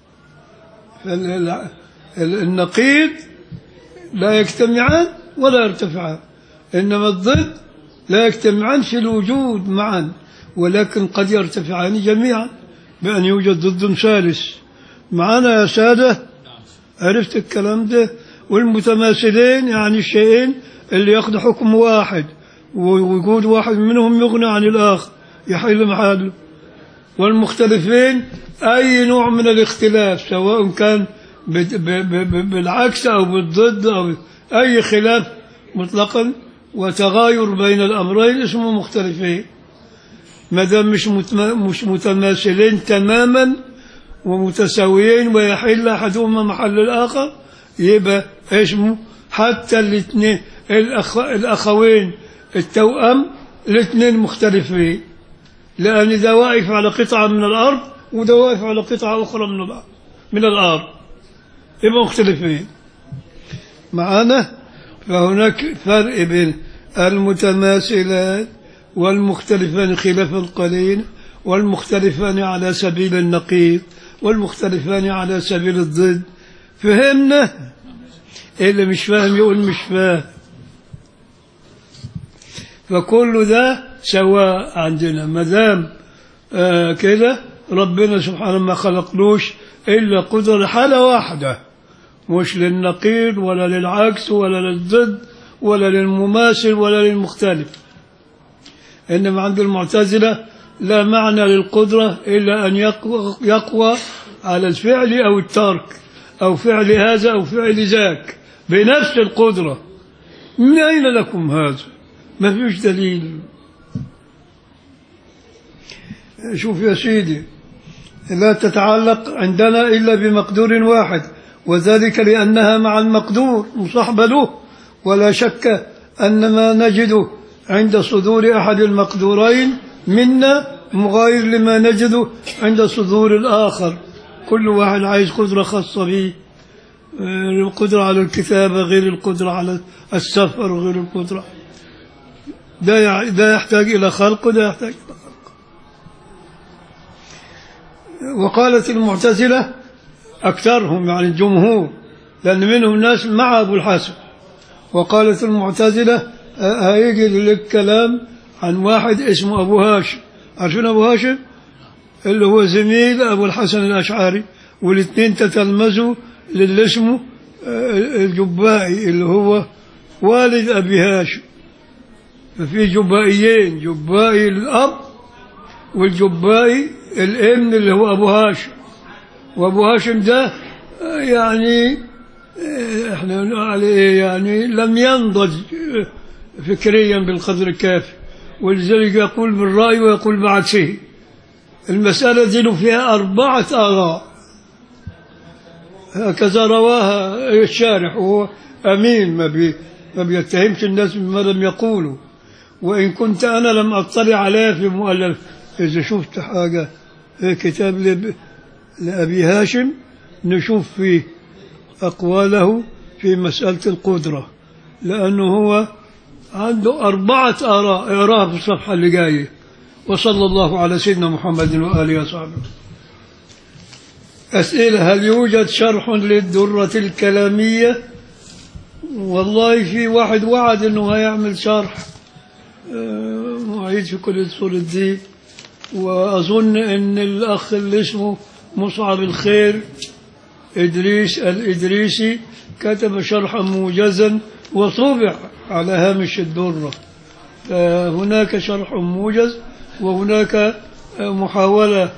Speaker 1: فال- ال- ال- النقيض لا يجتمعان ولا يرتفعان إنما الضد لا يجتمعان في الوجود معا ولكن قد يرتفعان جميعا بأن يوجد ضد ثالث معنا يا سادة عرفت الكلام ده والمتماثلين يعني الشيئين اللي ياخذوا حكم واحد ووجود واحد منهم يغني عن الآخر يحل محله والمختلفين أي نوع من الاختلاف سواء كان بت- ب- ب- ب- بالعكس أو بالضد أو أي خلاف مطلقا وتغاير بين الأمرين اسمه مختلفين ما دام مش متما- مش متماثلين تماما ومتساويين ويحل أحدهما محل الآخر يبقى اسمه حتى الاثنين الأخ الأخوين التوأم الاثنين مختلفين لأن ده واقف على قطعة من الأرض وده واقف على قطعة أخرى من الأرض من الأرض يبقى مختلفين معانا فهناك فرق بين المتماثلات والمختلفان خلاف القليل والمختلفان على سبيل النقيض والمختلفان على سبيل الضد فهمنا اللي مش فاهم يقول مش فاهم فكل ده سواء عندنا ما دام آه كده ربنا سبحانه ما خلقلوش الا قدره حاله واحده مش للنقيض ولا للعكس ولا للضد ولا للمماثل ولا للمختلف انما عند المعتزله لا معنى للقدره الا ان يقوى, يقوى على الفعل او الترك او فعل هذا او فعل ذاك بنفس القدره من اين لكم هذا ما فيش دليل شوف يا سيدي لا تتعلق عندنا إلا بمقدور واحد وذلك لأنها مع المقدور مصاحبة له ولا شك أن ما نجده عند صدور أحد المقدورين منا مغاير لما نجده عند صدور الآخر كل واحد عايز قدرة خاصة به آه، القدرة على الكتابة غير القدرة على السفر غير القدرة ده يع- ده يحتاج إلى خلق وده يحتاج إلى خلق وقالت المعتزلة أكثرهم يعني الجمهور لأن منهم ناس مع أبو الحسن وقالت المعتزلة آه، هيجي لك كلام عن واحد اسمه أبو هاشم عارفين أبو هاشم اللي هو زميل أبو الحسن الأشعري والاثنين تتلمذوا للي اسمه آه، الجبائي اللي هو والد أبي هاشم ففي جبائيين جبائي الأب والجبائي الابن اللي هو أبو هاشم وأبو هاشم ده آه، يعني آه، احنا نقول عليه يعني لم ينضج آه، فكريا بالقدر الكافي ولذلك يقول بالرأي ويقول بعكسه المسألة دي له فيها أربعة آراء هكذا رواها الشارح وهو أمين ما, بي ما بيتهمش الناس بما لم يقولوا وإن كنت أنا لم أطلع عليها في مؤلف إذا شفت حاجة كتاب لب- لأبي هاشم نشوف فيه أقواله في مسألة القدرة لأنه هو عنده أربعة آراء اقراها في الصفحة اللي جاية وصلى الله على سيدنا محمد وآله وصحبه أسئلة هل يوجد شرح للدرة الكلامية والله في واحد وعد أنه هيعمل شرح آه، معيد في كلية أصول الدين وأظن أن الأخ اللي اسمه مصعب الخير إدريس الإدريسي كتب شرحا موجزا وطبع على هامش الدرة فهناك شرح موجز وهناك محاولة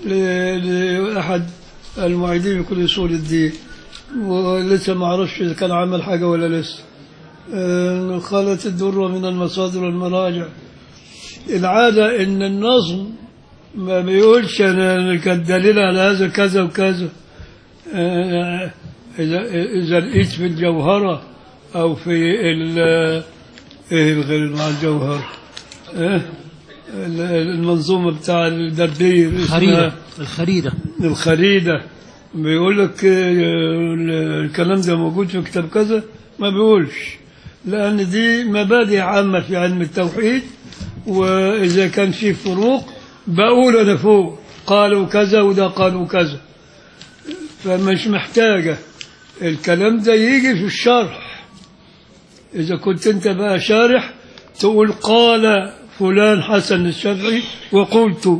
Speaker 1: ل- لأحد المعيدين في كل أصول الدين ولسه ما أعرفش إذا كان عمل حاجة ولا لسه آه، خالت الدرة من المصادر والمراجع العادة إن النظم ما بيقولش أنا كان دليل على هذا كذا وكذا آه، إذا إذا لقيت في الجوهرة أو في ال إيه الغير مع الجوهر إيه ال- المنظومة بتاع الدردير
Speaker 2: خريدة
Speaker 1: اسمها
Speaker 2: الخريدة
Speaker 1: الخريدة بيقول لك آه، الكلام ده موجود في كتاب كذا ما بيقولش لأن دي مبادئ عامة في علم التوحيد وإذا كان في فروق بقول أنا فوق قالوا كذا وده قالوا كذا فمش محتاجة الكلام ده يجي في الشرح إذا كنت أنت بقى شارح تقول قال فلان حسن الشافعي وقلت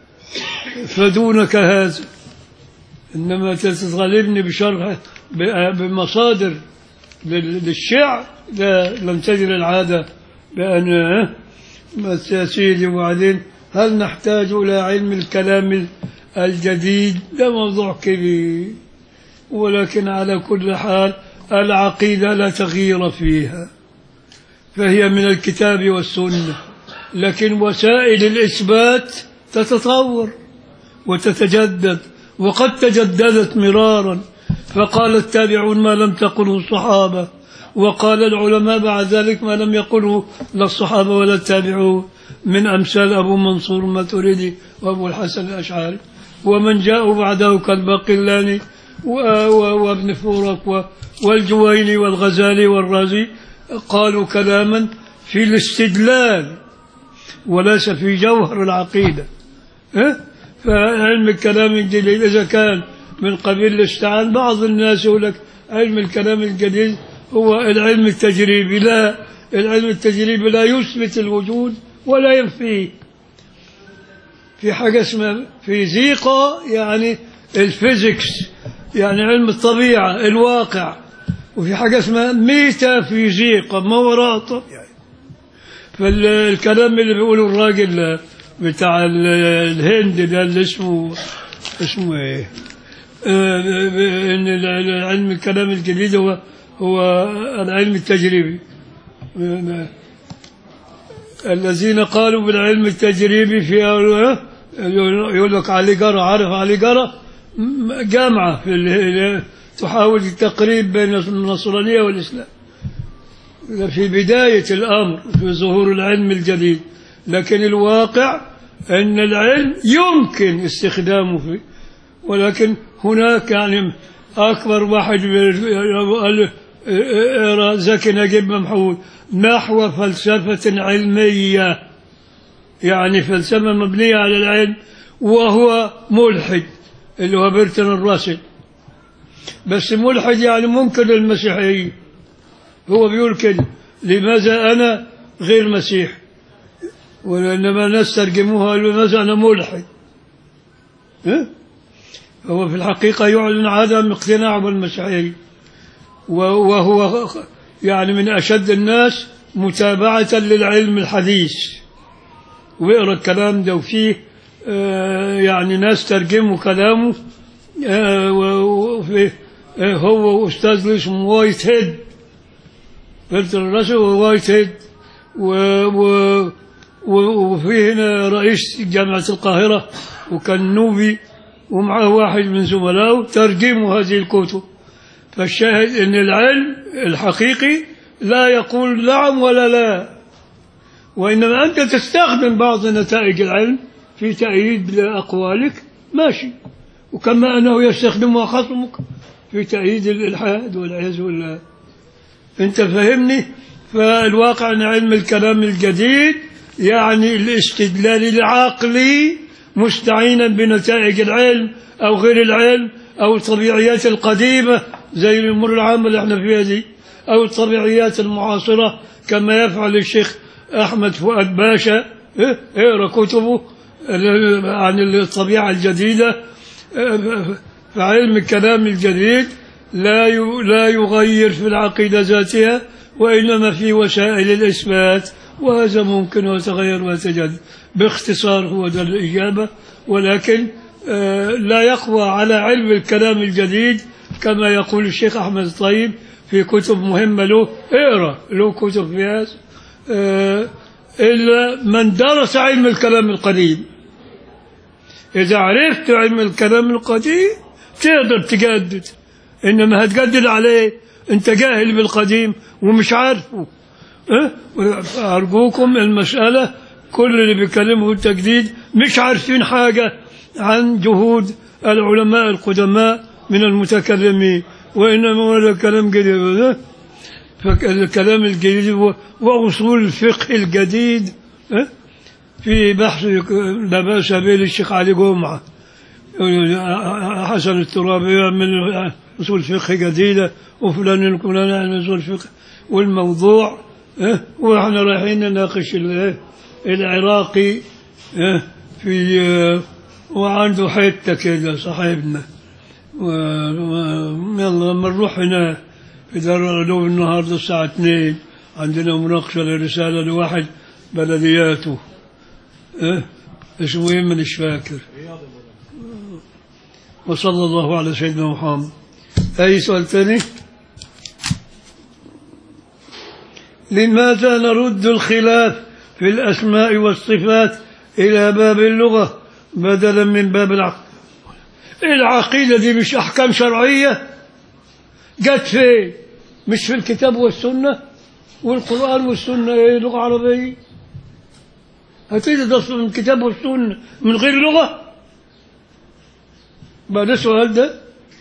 Speaker 1: فدونك هذا إنما تتغلبني بشرح ب- بمصادر لل- للشعر لا لم تجد العادة بأن ها؟ بس يا سيدي وبعدين هل نحتاج إلى علم الكلام الجديد ده موضوع كبير ولكن على كل حال العقيدة لا تغيير فيها فهي من الكتاب والسنة لكن وسائل الإثبات تتطور وتتجدد وقد تجددت مرارا فقال التابعون ما لم تقله الصحابة وقال العلماء بعد ذلك ما لم يقله لا الصحابة ولا التابعون من أمثال أبو منصور الماتريدي وأبو الحسن الأشعري ومن جاءوا بعده كالباقلاني و- و- وابن فورك و- والجويني والغزالي والرازي قالوا كلاما في الاستدلال وليس في جوهر العقيدة ها؟ فعلم الكلام الجديد إذا كان من قبيل الاستعان بعض الناس يقول لك علم الكلام الجديد هو العلم التجريبي لا العلم التجريبي لا يثبت الوجود ولا ينفيه في حاجة اسمها فيزيقا يعني الفيزيكس يعني علم الطبيعة الواقع وفي حاجة اسمها ميتافيزيقا ما وراء الطبيعة فالكلام اللي بيقوله الراجل بتاع ال- الهند ده اللي اسمه اسمه ايه؟ آه، ان ال- علم الكلام الجديد هو هو العلم التجريبي آه، الذين قالوا بالعلم التجريبي في يقول لك علي جرى عارف علي جرى م- جامعة في ال- تحاول التقريب بين النصرانية والإسلام في بداية الأمر في ظهور العلم الجديد لكن الواقع أن العلم يمكن استخدامه فيه ولكن هناك يعني أكبر واحد قال اقرا زكي نجيب محمود نحو فلسفة علمية يعني فلسفة مبنية على العلم وهو ملحد اللي هو بيرتن الراسل بس ملحد يعني منكر المسيحية هو بيقول كده لماذا أنا غير مسيح وإنما الناس ترجموها لماذا أنا ملحد ها؟ هو في الحقيقة يعلن عدم اقتناعه بالمسيحية وهو يعني من أشد الناس متابعة للعلم الحديث ويقرأ الكلام ده وفيه آه، يعني ناس ترجموا كلامه آه، و- وفيه آه، هو أستاذ اسمه وايت هيد بيرتر الرسل ووايت هيد و و و- وفي هنا رئيس جامعة القاهرة وكان نوبي ومعه واحد من زملائه ترجموا هذه الكتب فالشاهد ان العلم الحقيقي لا يقول نعم ولا لا وانما انت تستخدم بعض نتائج العلم في تأييد اقوالك ماشي وكما أنه يستخدمها خصمك في تأييد الإلحاد والعياذ بالله أنت فهمني فالواقع أن علم الكلام الجديد يعني الاستدلال العقلي مستعينا بنتائج العلم أو غير العلم أو الطبيعيات القديمة زي الأمور العامة اللي احنا فيها دي أو الطبيعيات المعاصرة كما يفعل الشيخ أحمد فؤاد باشا إيه؟ اقرا كتبه عن الطبيعة الجديدة فعلم الكلام الجديد لا لا يغير في العقيدة ذاتها وإنما في وسائل الإثبات وهذا ممكن ويتغير ويتجدد باختصار هو ده الإجابة ولكن لا يقوى على علم الكلام الجديد كما يقول الشيخ أحمد الطيب في كتب مهمة له اقرا له كتب في هذا إلا من درس علم الكلام القديم إذا عرفت علم الكلام القديم تقدر تجدد إنما هتجدد عليه أنت جاهل بالقديم ومش عارفه أه؟ أرجوكم المسألة كل اللي بيكلمه التجديد مش عارفين حاجة عن جهود العلماء القدماء من المتكلمين وإنما هو كلام جديد فالكلام الجديد وأصول الفقه الجديد أه؟ في بحث لا بأس به للشيخ علي جمعة حسن الترابي من أصول فقه جديدة وفلان فلان عن أصول فقه والموضوع اه واحنا رايحين نناقش العراقي اه في اه وعنده حته كده صاحبنا يلا لما نروح هنا في دار العلوم النهارده الساعه 2 عندنا مناقشه لرساله لواحد بلدياته اه اسمه ايه مانيش فاكر وصلى الله على سيدنا محمد اي سؤال ثاني لماذا نرد الخلاف في الاسماء والصفات الى باب اللغه بدلا من باب العقل العقيده دي مش احكام شرعيه جت فين مش في الكتاب والسنه والقران والسنه ايه لغه عربيه هتيجي تصل من الكتاب والسنة من غير لغة بعد السؤال ده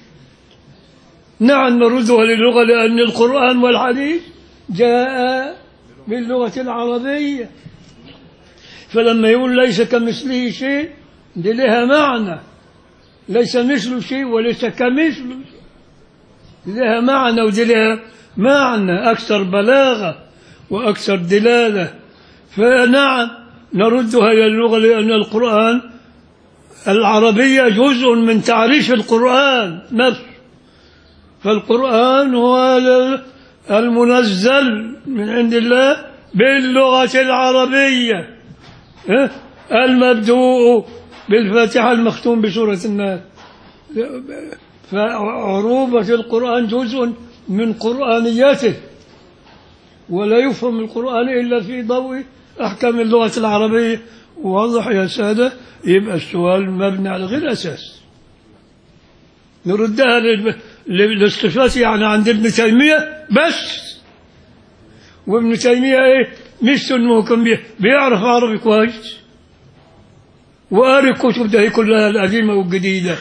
Speaker 1: نعم نردها للغة لأن القرآن والحديث جاء باللغة العربية فلما يقول ليس كمثله شيء دي لها معنى ليس مثله شيء وليس كمثله لها معنى ودي لها معنى أكثر بلاغة وأكثر دلالة فنعم نردها إلى اللغة لأن القرآن العربية جزء من تعريف القرآن نفسه فالقرآن هو المنزل من عند الله باللغة العربية المبدوء بالفاتحة المختوم بسورة الناس فعروبة القرآن جزء من قرآنيته ولا يفهم القرآن إلا في ضوء أحكام اللغة العربية واضح يا سادة يبقى السؤال مبني على غير أساس نردها للصفات يعني عند ابن تيمية بس وابن تيمية ايه مش انه كان بيعرف عربي كويس وقاري الكتب ده كلها القديمة والجديدة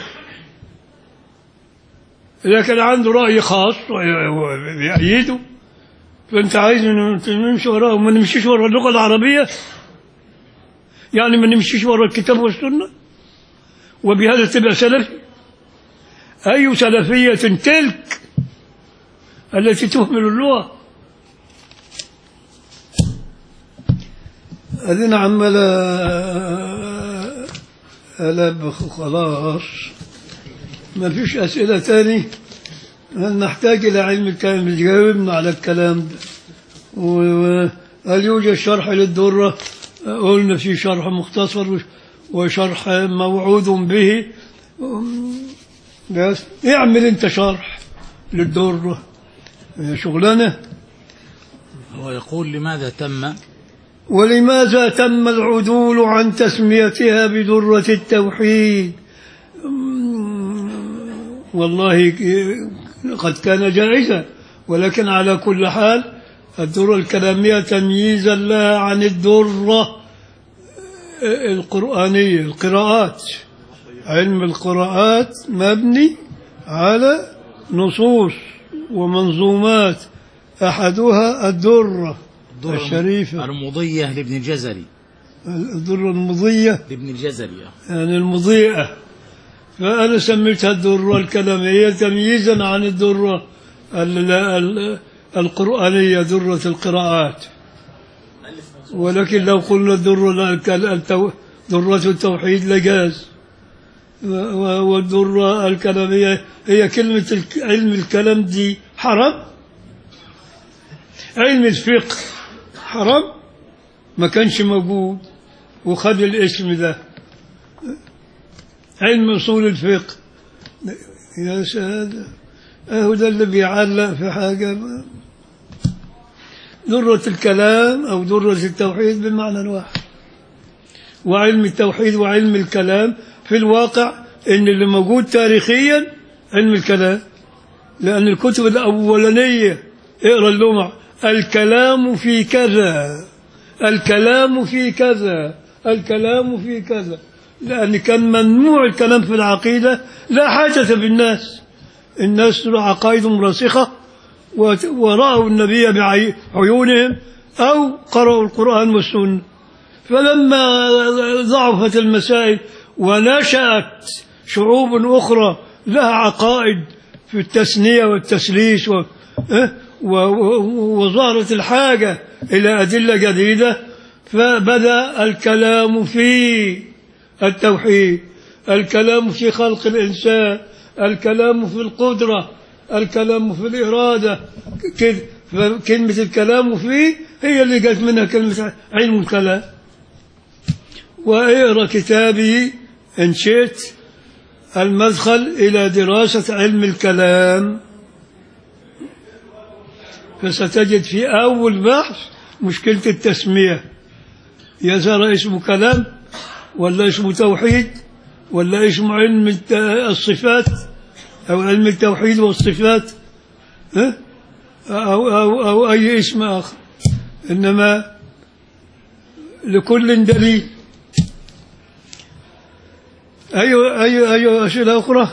Speaker 1: لكن عنده رأي خاص بيأيده فأنت عايز نمشي وراه وما نمشيش ورا اللغة العربية يعني ما نمشيش ورا الكتاب والسنة وبهذا تبقى سلفي أي سلفية تلك التي تهمل اللغة أذن عمال ألبخ خلاص ما فيش أسئلة تاني هل نحتاج إلى علم الكلام يجاوبنا على الكلام ده وهل يوجد شرح للدرة قلنا في شرح مختصر وشرح موعود به بس اعمل انت شرح للدرة شغلانة
Speaker 2: هو يقول لماذا تم
Speaker 1: ولماذا تم العدول عن تسميتها بدرة التوحيد والله قد كان جائزا ولكن على كل حال الدرة الكلامية تمييزا لها عن الدرة القرآنية القراءات علم القراءات مبني على نصوص ومنظومات أحدها الدرة
Speaker 2: الدرة
Speaker 1: الشريفة
Speaker 2: المضية لابن الجزري
Speaker 1: الدرة المضية
Speaker 2: لابن الجزري آه.
Speaker 1: يعني المضيئة فأنا سميتها الدرة الكلامية تمييزا عن الدرة ال- ال- القرآنية درة القراءات ولكن لو قلنا الدرة الك- التو- درة التوحيد لجاز و- و- والدرة الكلامية هي كلمة الك- علم الكلام دي حرام علم الفقه حرام ما كانش موجود وخد الاسم ده علم اصول الفقه يا سادة اهو ده اللي بيعلق في حاجة ما- درة الكلام او درة التوحيد بمعنى واحد وعلم التوحيد وعلم الكلام في الواقع ان اللي موجود تاريخيا علم الكلام لان الكتب الاولانيه اقرا اللمع الكلام في كذا الكلام في كذا الكلام في كذا لأن كان ممنوع الكلام في العقيدة لا حاجة بالناس الناس عقائدهم راسخة وت- ورأوا النبي بعيونهم أو قرأوا القرآن والسنة فلما ضعفت المسائل ونشأت شعوب أخرى لها عقائد في التثنية والتسليس و... إيه؟ و... و- وظهرت الحاجة إلى أدلة جديدة فبدأ الكلام في التوحيد الكلام في خلق الإنسان الكلام في القدرة الكلام في الإرادة كده فكلمة الكلام فيه هي اللي جت منها كلمة علم الكلام واقرا كتابي إن شئت المدخل إلى دراسة علم الكلام فستجد في أول بحث مشكلة التسمية يا ترى اسمه كلام ولا اسمه توحيد ولا اسمه علم الت- الصفات أو علم التوحيد والصفات ها؟ أو, أو, أو أي اسم آخر إنما لكل دليل أي أي أي أسئلة أخرى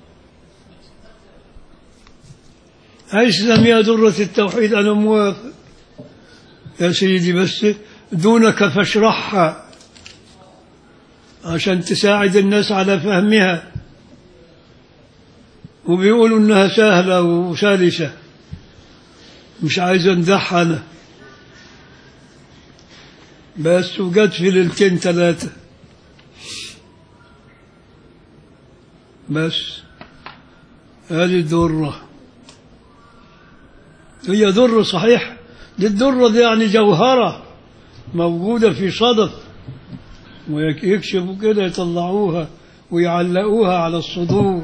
Speaker 1: هاي سميها درة التوحيد أنا موافق يا سيدي بس دونك فاشرحها عشان تساعد الناس على فهمها وبيقولوا إنها سهلة وسلسة مش عايز أمدحها أنا بس وجت في ليلتين ثلاثة بس هذه الدرة هي درة صحيح دي الدرة دي يعني جوهرة موجودة في صدف ويكشفوا كده يطلعوها ويعلقوها على الصدور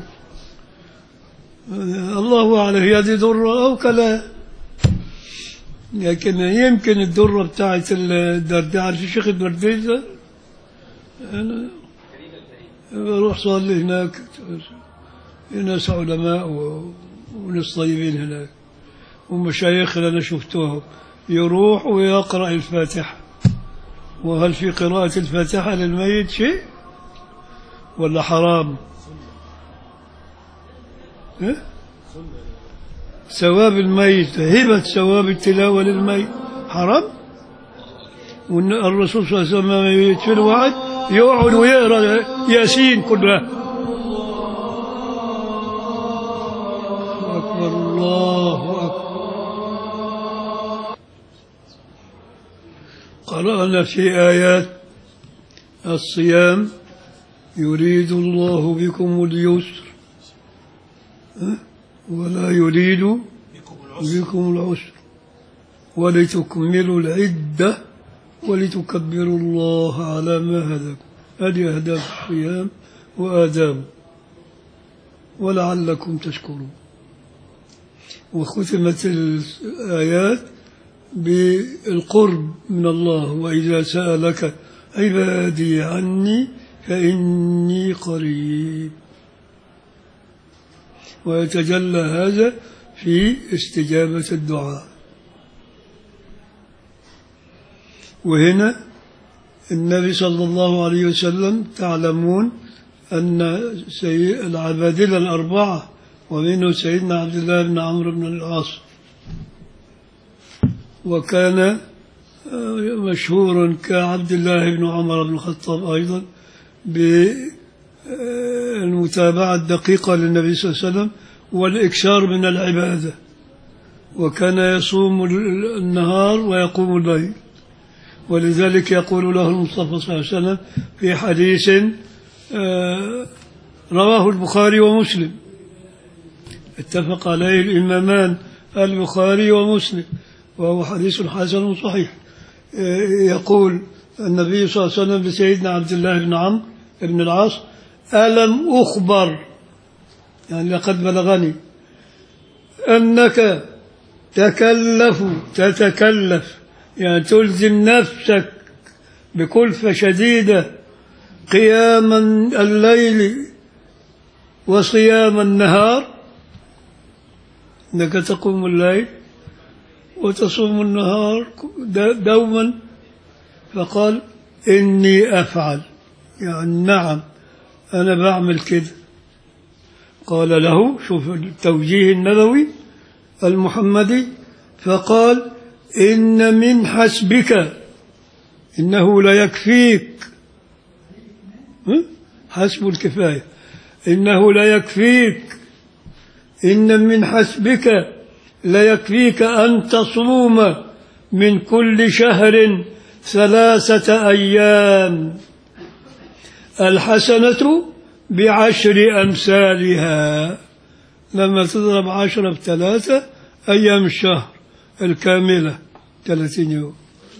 Speaker 1: الله أعلم هي دي درة أو كلام لكن يمكن الدرة بتاعت الدرداء عارف الشيخ الدرديس ده أنا بروح صلي هناك ناس علماء و- وناس طيبين هناك ومشايخ اللي أنا شفتوهم يروح ويقرأ الفاتحة وهل في قراءة الفاتحة للميت شيء ولا حرام إيه؟ ثواب الميت هبة ثواب التلاوة للميت حرام وان الرسول صلى الله عليه وسلم يدفن واحد يقعد ويقرا ياسين كلها اكبر الله اكبر قرانا في ايات الصيام يريد الله بكم اليسر ها؟ ولا يريد بكم العسر ولتكملوا العدة ولتكبروا الله على ما هداكم هذه أهداف الصيام وآدابه ولعلكم تشكرون وختمت الآيات بالقرب من الله وإذا سألك عبادي عني فإني قريب ويتجلى هذا في استجابة الدعاء وهنا النبي صلى الله عليه وسلم تعلمون أن سي... العبادلة الأربعة ومنه سيدنا عبد الله بن عمرو بن العاص وكان آه، مشهور كعبد الله بن عمر بن الخطاب أيضا بالمتابعة الدقيقة للنبي صلى الله عليه وسلم والإكثار من العبادة وكان يصوم النهار ويقوم الليل ولذلك يقول له المصطفى صلى الله عليه وسلم في حديث آه، رواه البخاري ومسلم اتفق عليه الإمامان البخاري ومسلم وهو حديث حسن صحيح آه، يقول النبي صلى الله عليه وسلم لسيدنا عبد الله بن عمرو بن العاص ألم أخبر يعني لقد بلغني أنك تكلف تتكلف يعني تلزم نفسك بكلفة شديدة قيام الليل وصيام النهار انك تقوم الليل وتصوم النهار د- دوما فقال اني افعل يعني نعم انا بعمل كده قال له شوف التوجيه النبوي المحمدي فقال إن من حسبك إنه لا يكفيك ها؟ حسب الكفاية إنه لا يكفيك إن من حسبك لا يكفيك أن تصوم من كل شهر ثلاثة أيام الحسنة بعشر أمثالها لما تضرب عشرة بثلاثة أيام الشهر الكاملة ثلاثين يوم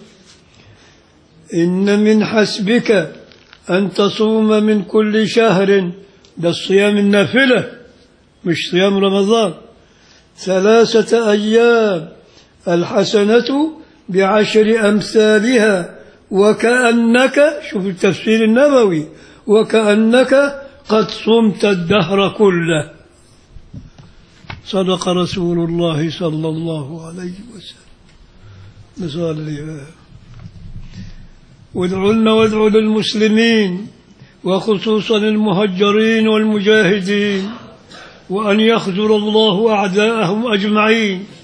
Speaker 1: إن من حسبك أن تصوم من كل شهر ده الصيام النافلة مش صيام رمضان ثلاثة أيام الحسنة بعشر أمثالها وكأنك شوف التفسير النبوي وكأنك قد صمت الدهر كله صدق رسول الله صلى الله عليه وسلم نصلي وادعوا لنا وادعوا للمسلمين وخصوصا المهجرين والمجاهدين وأن يخذل الله أعداءهم أجمعين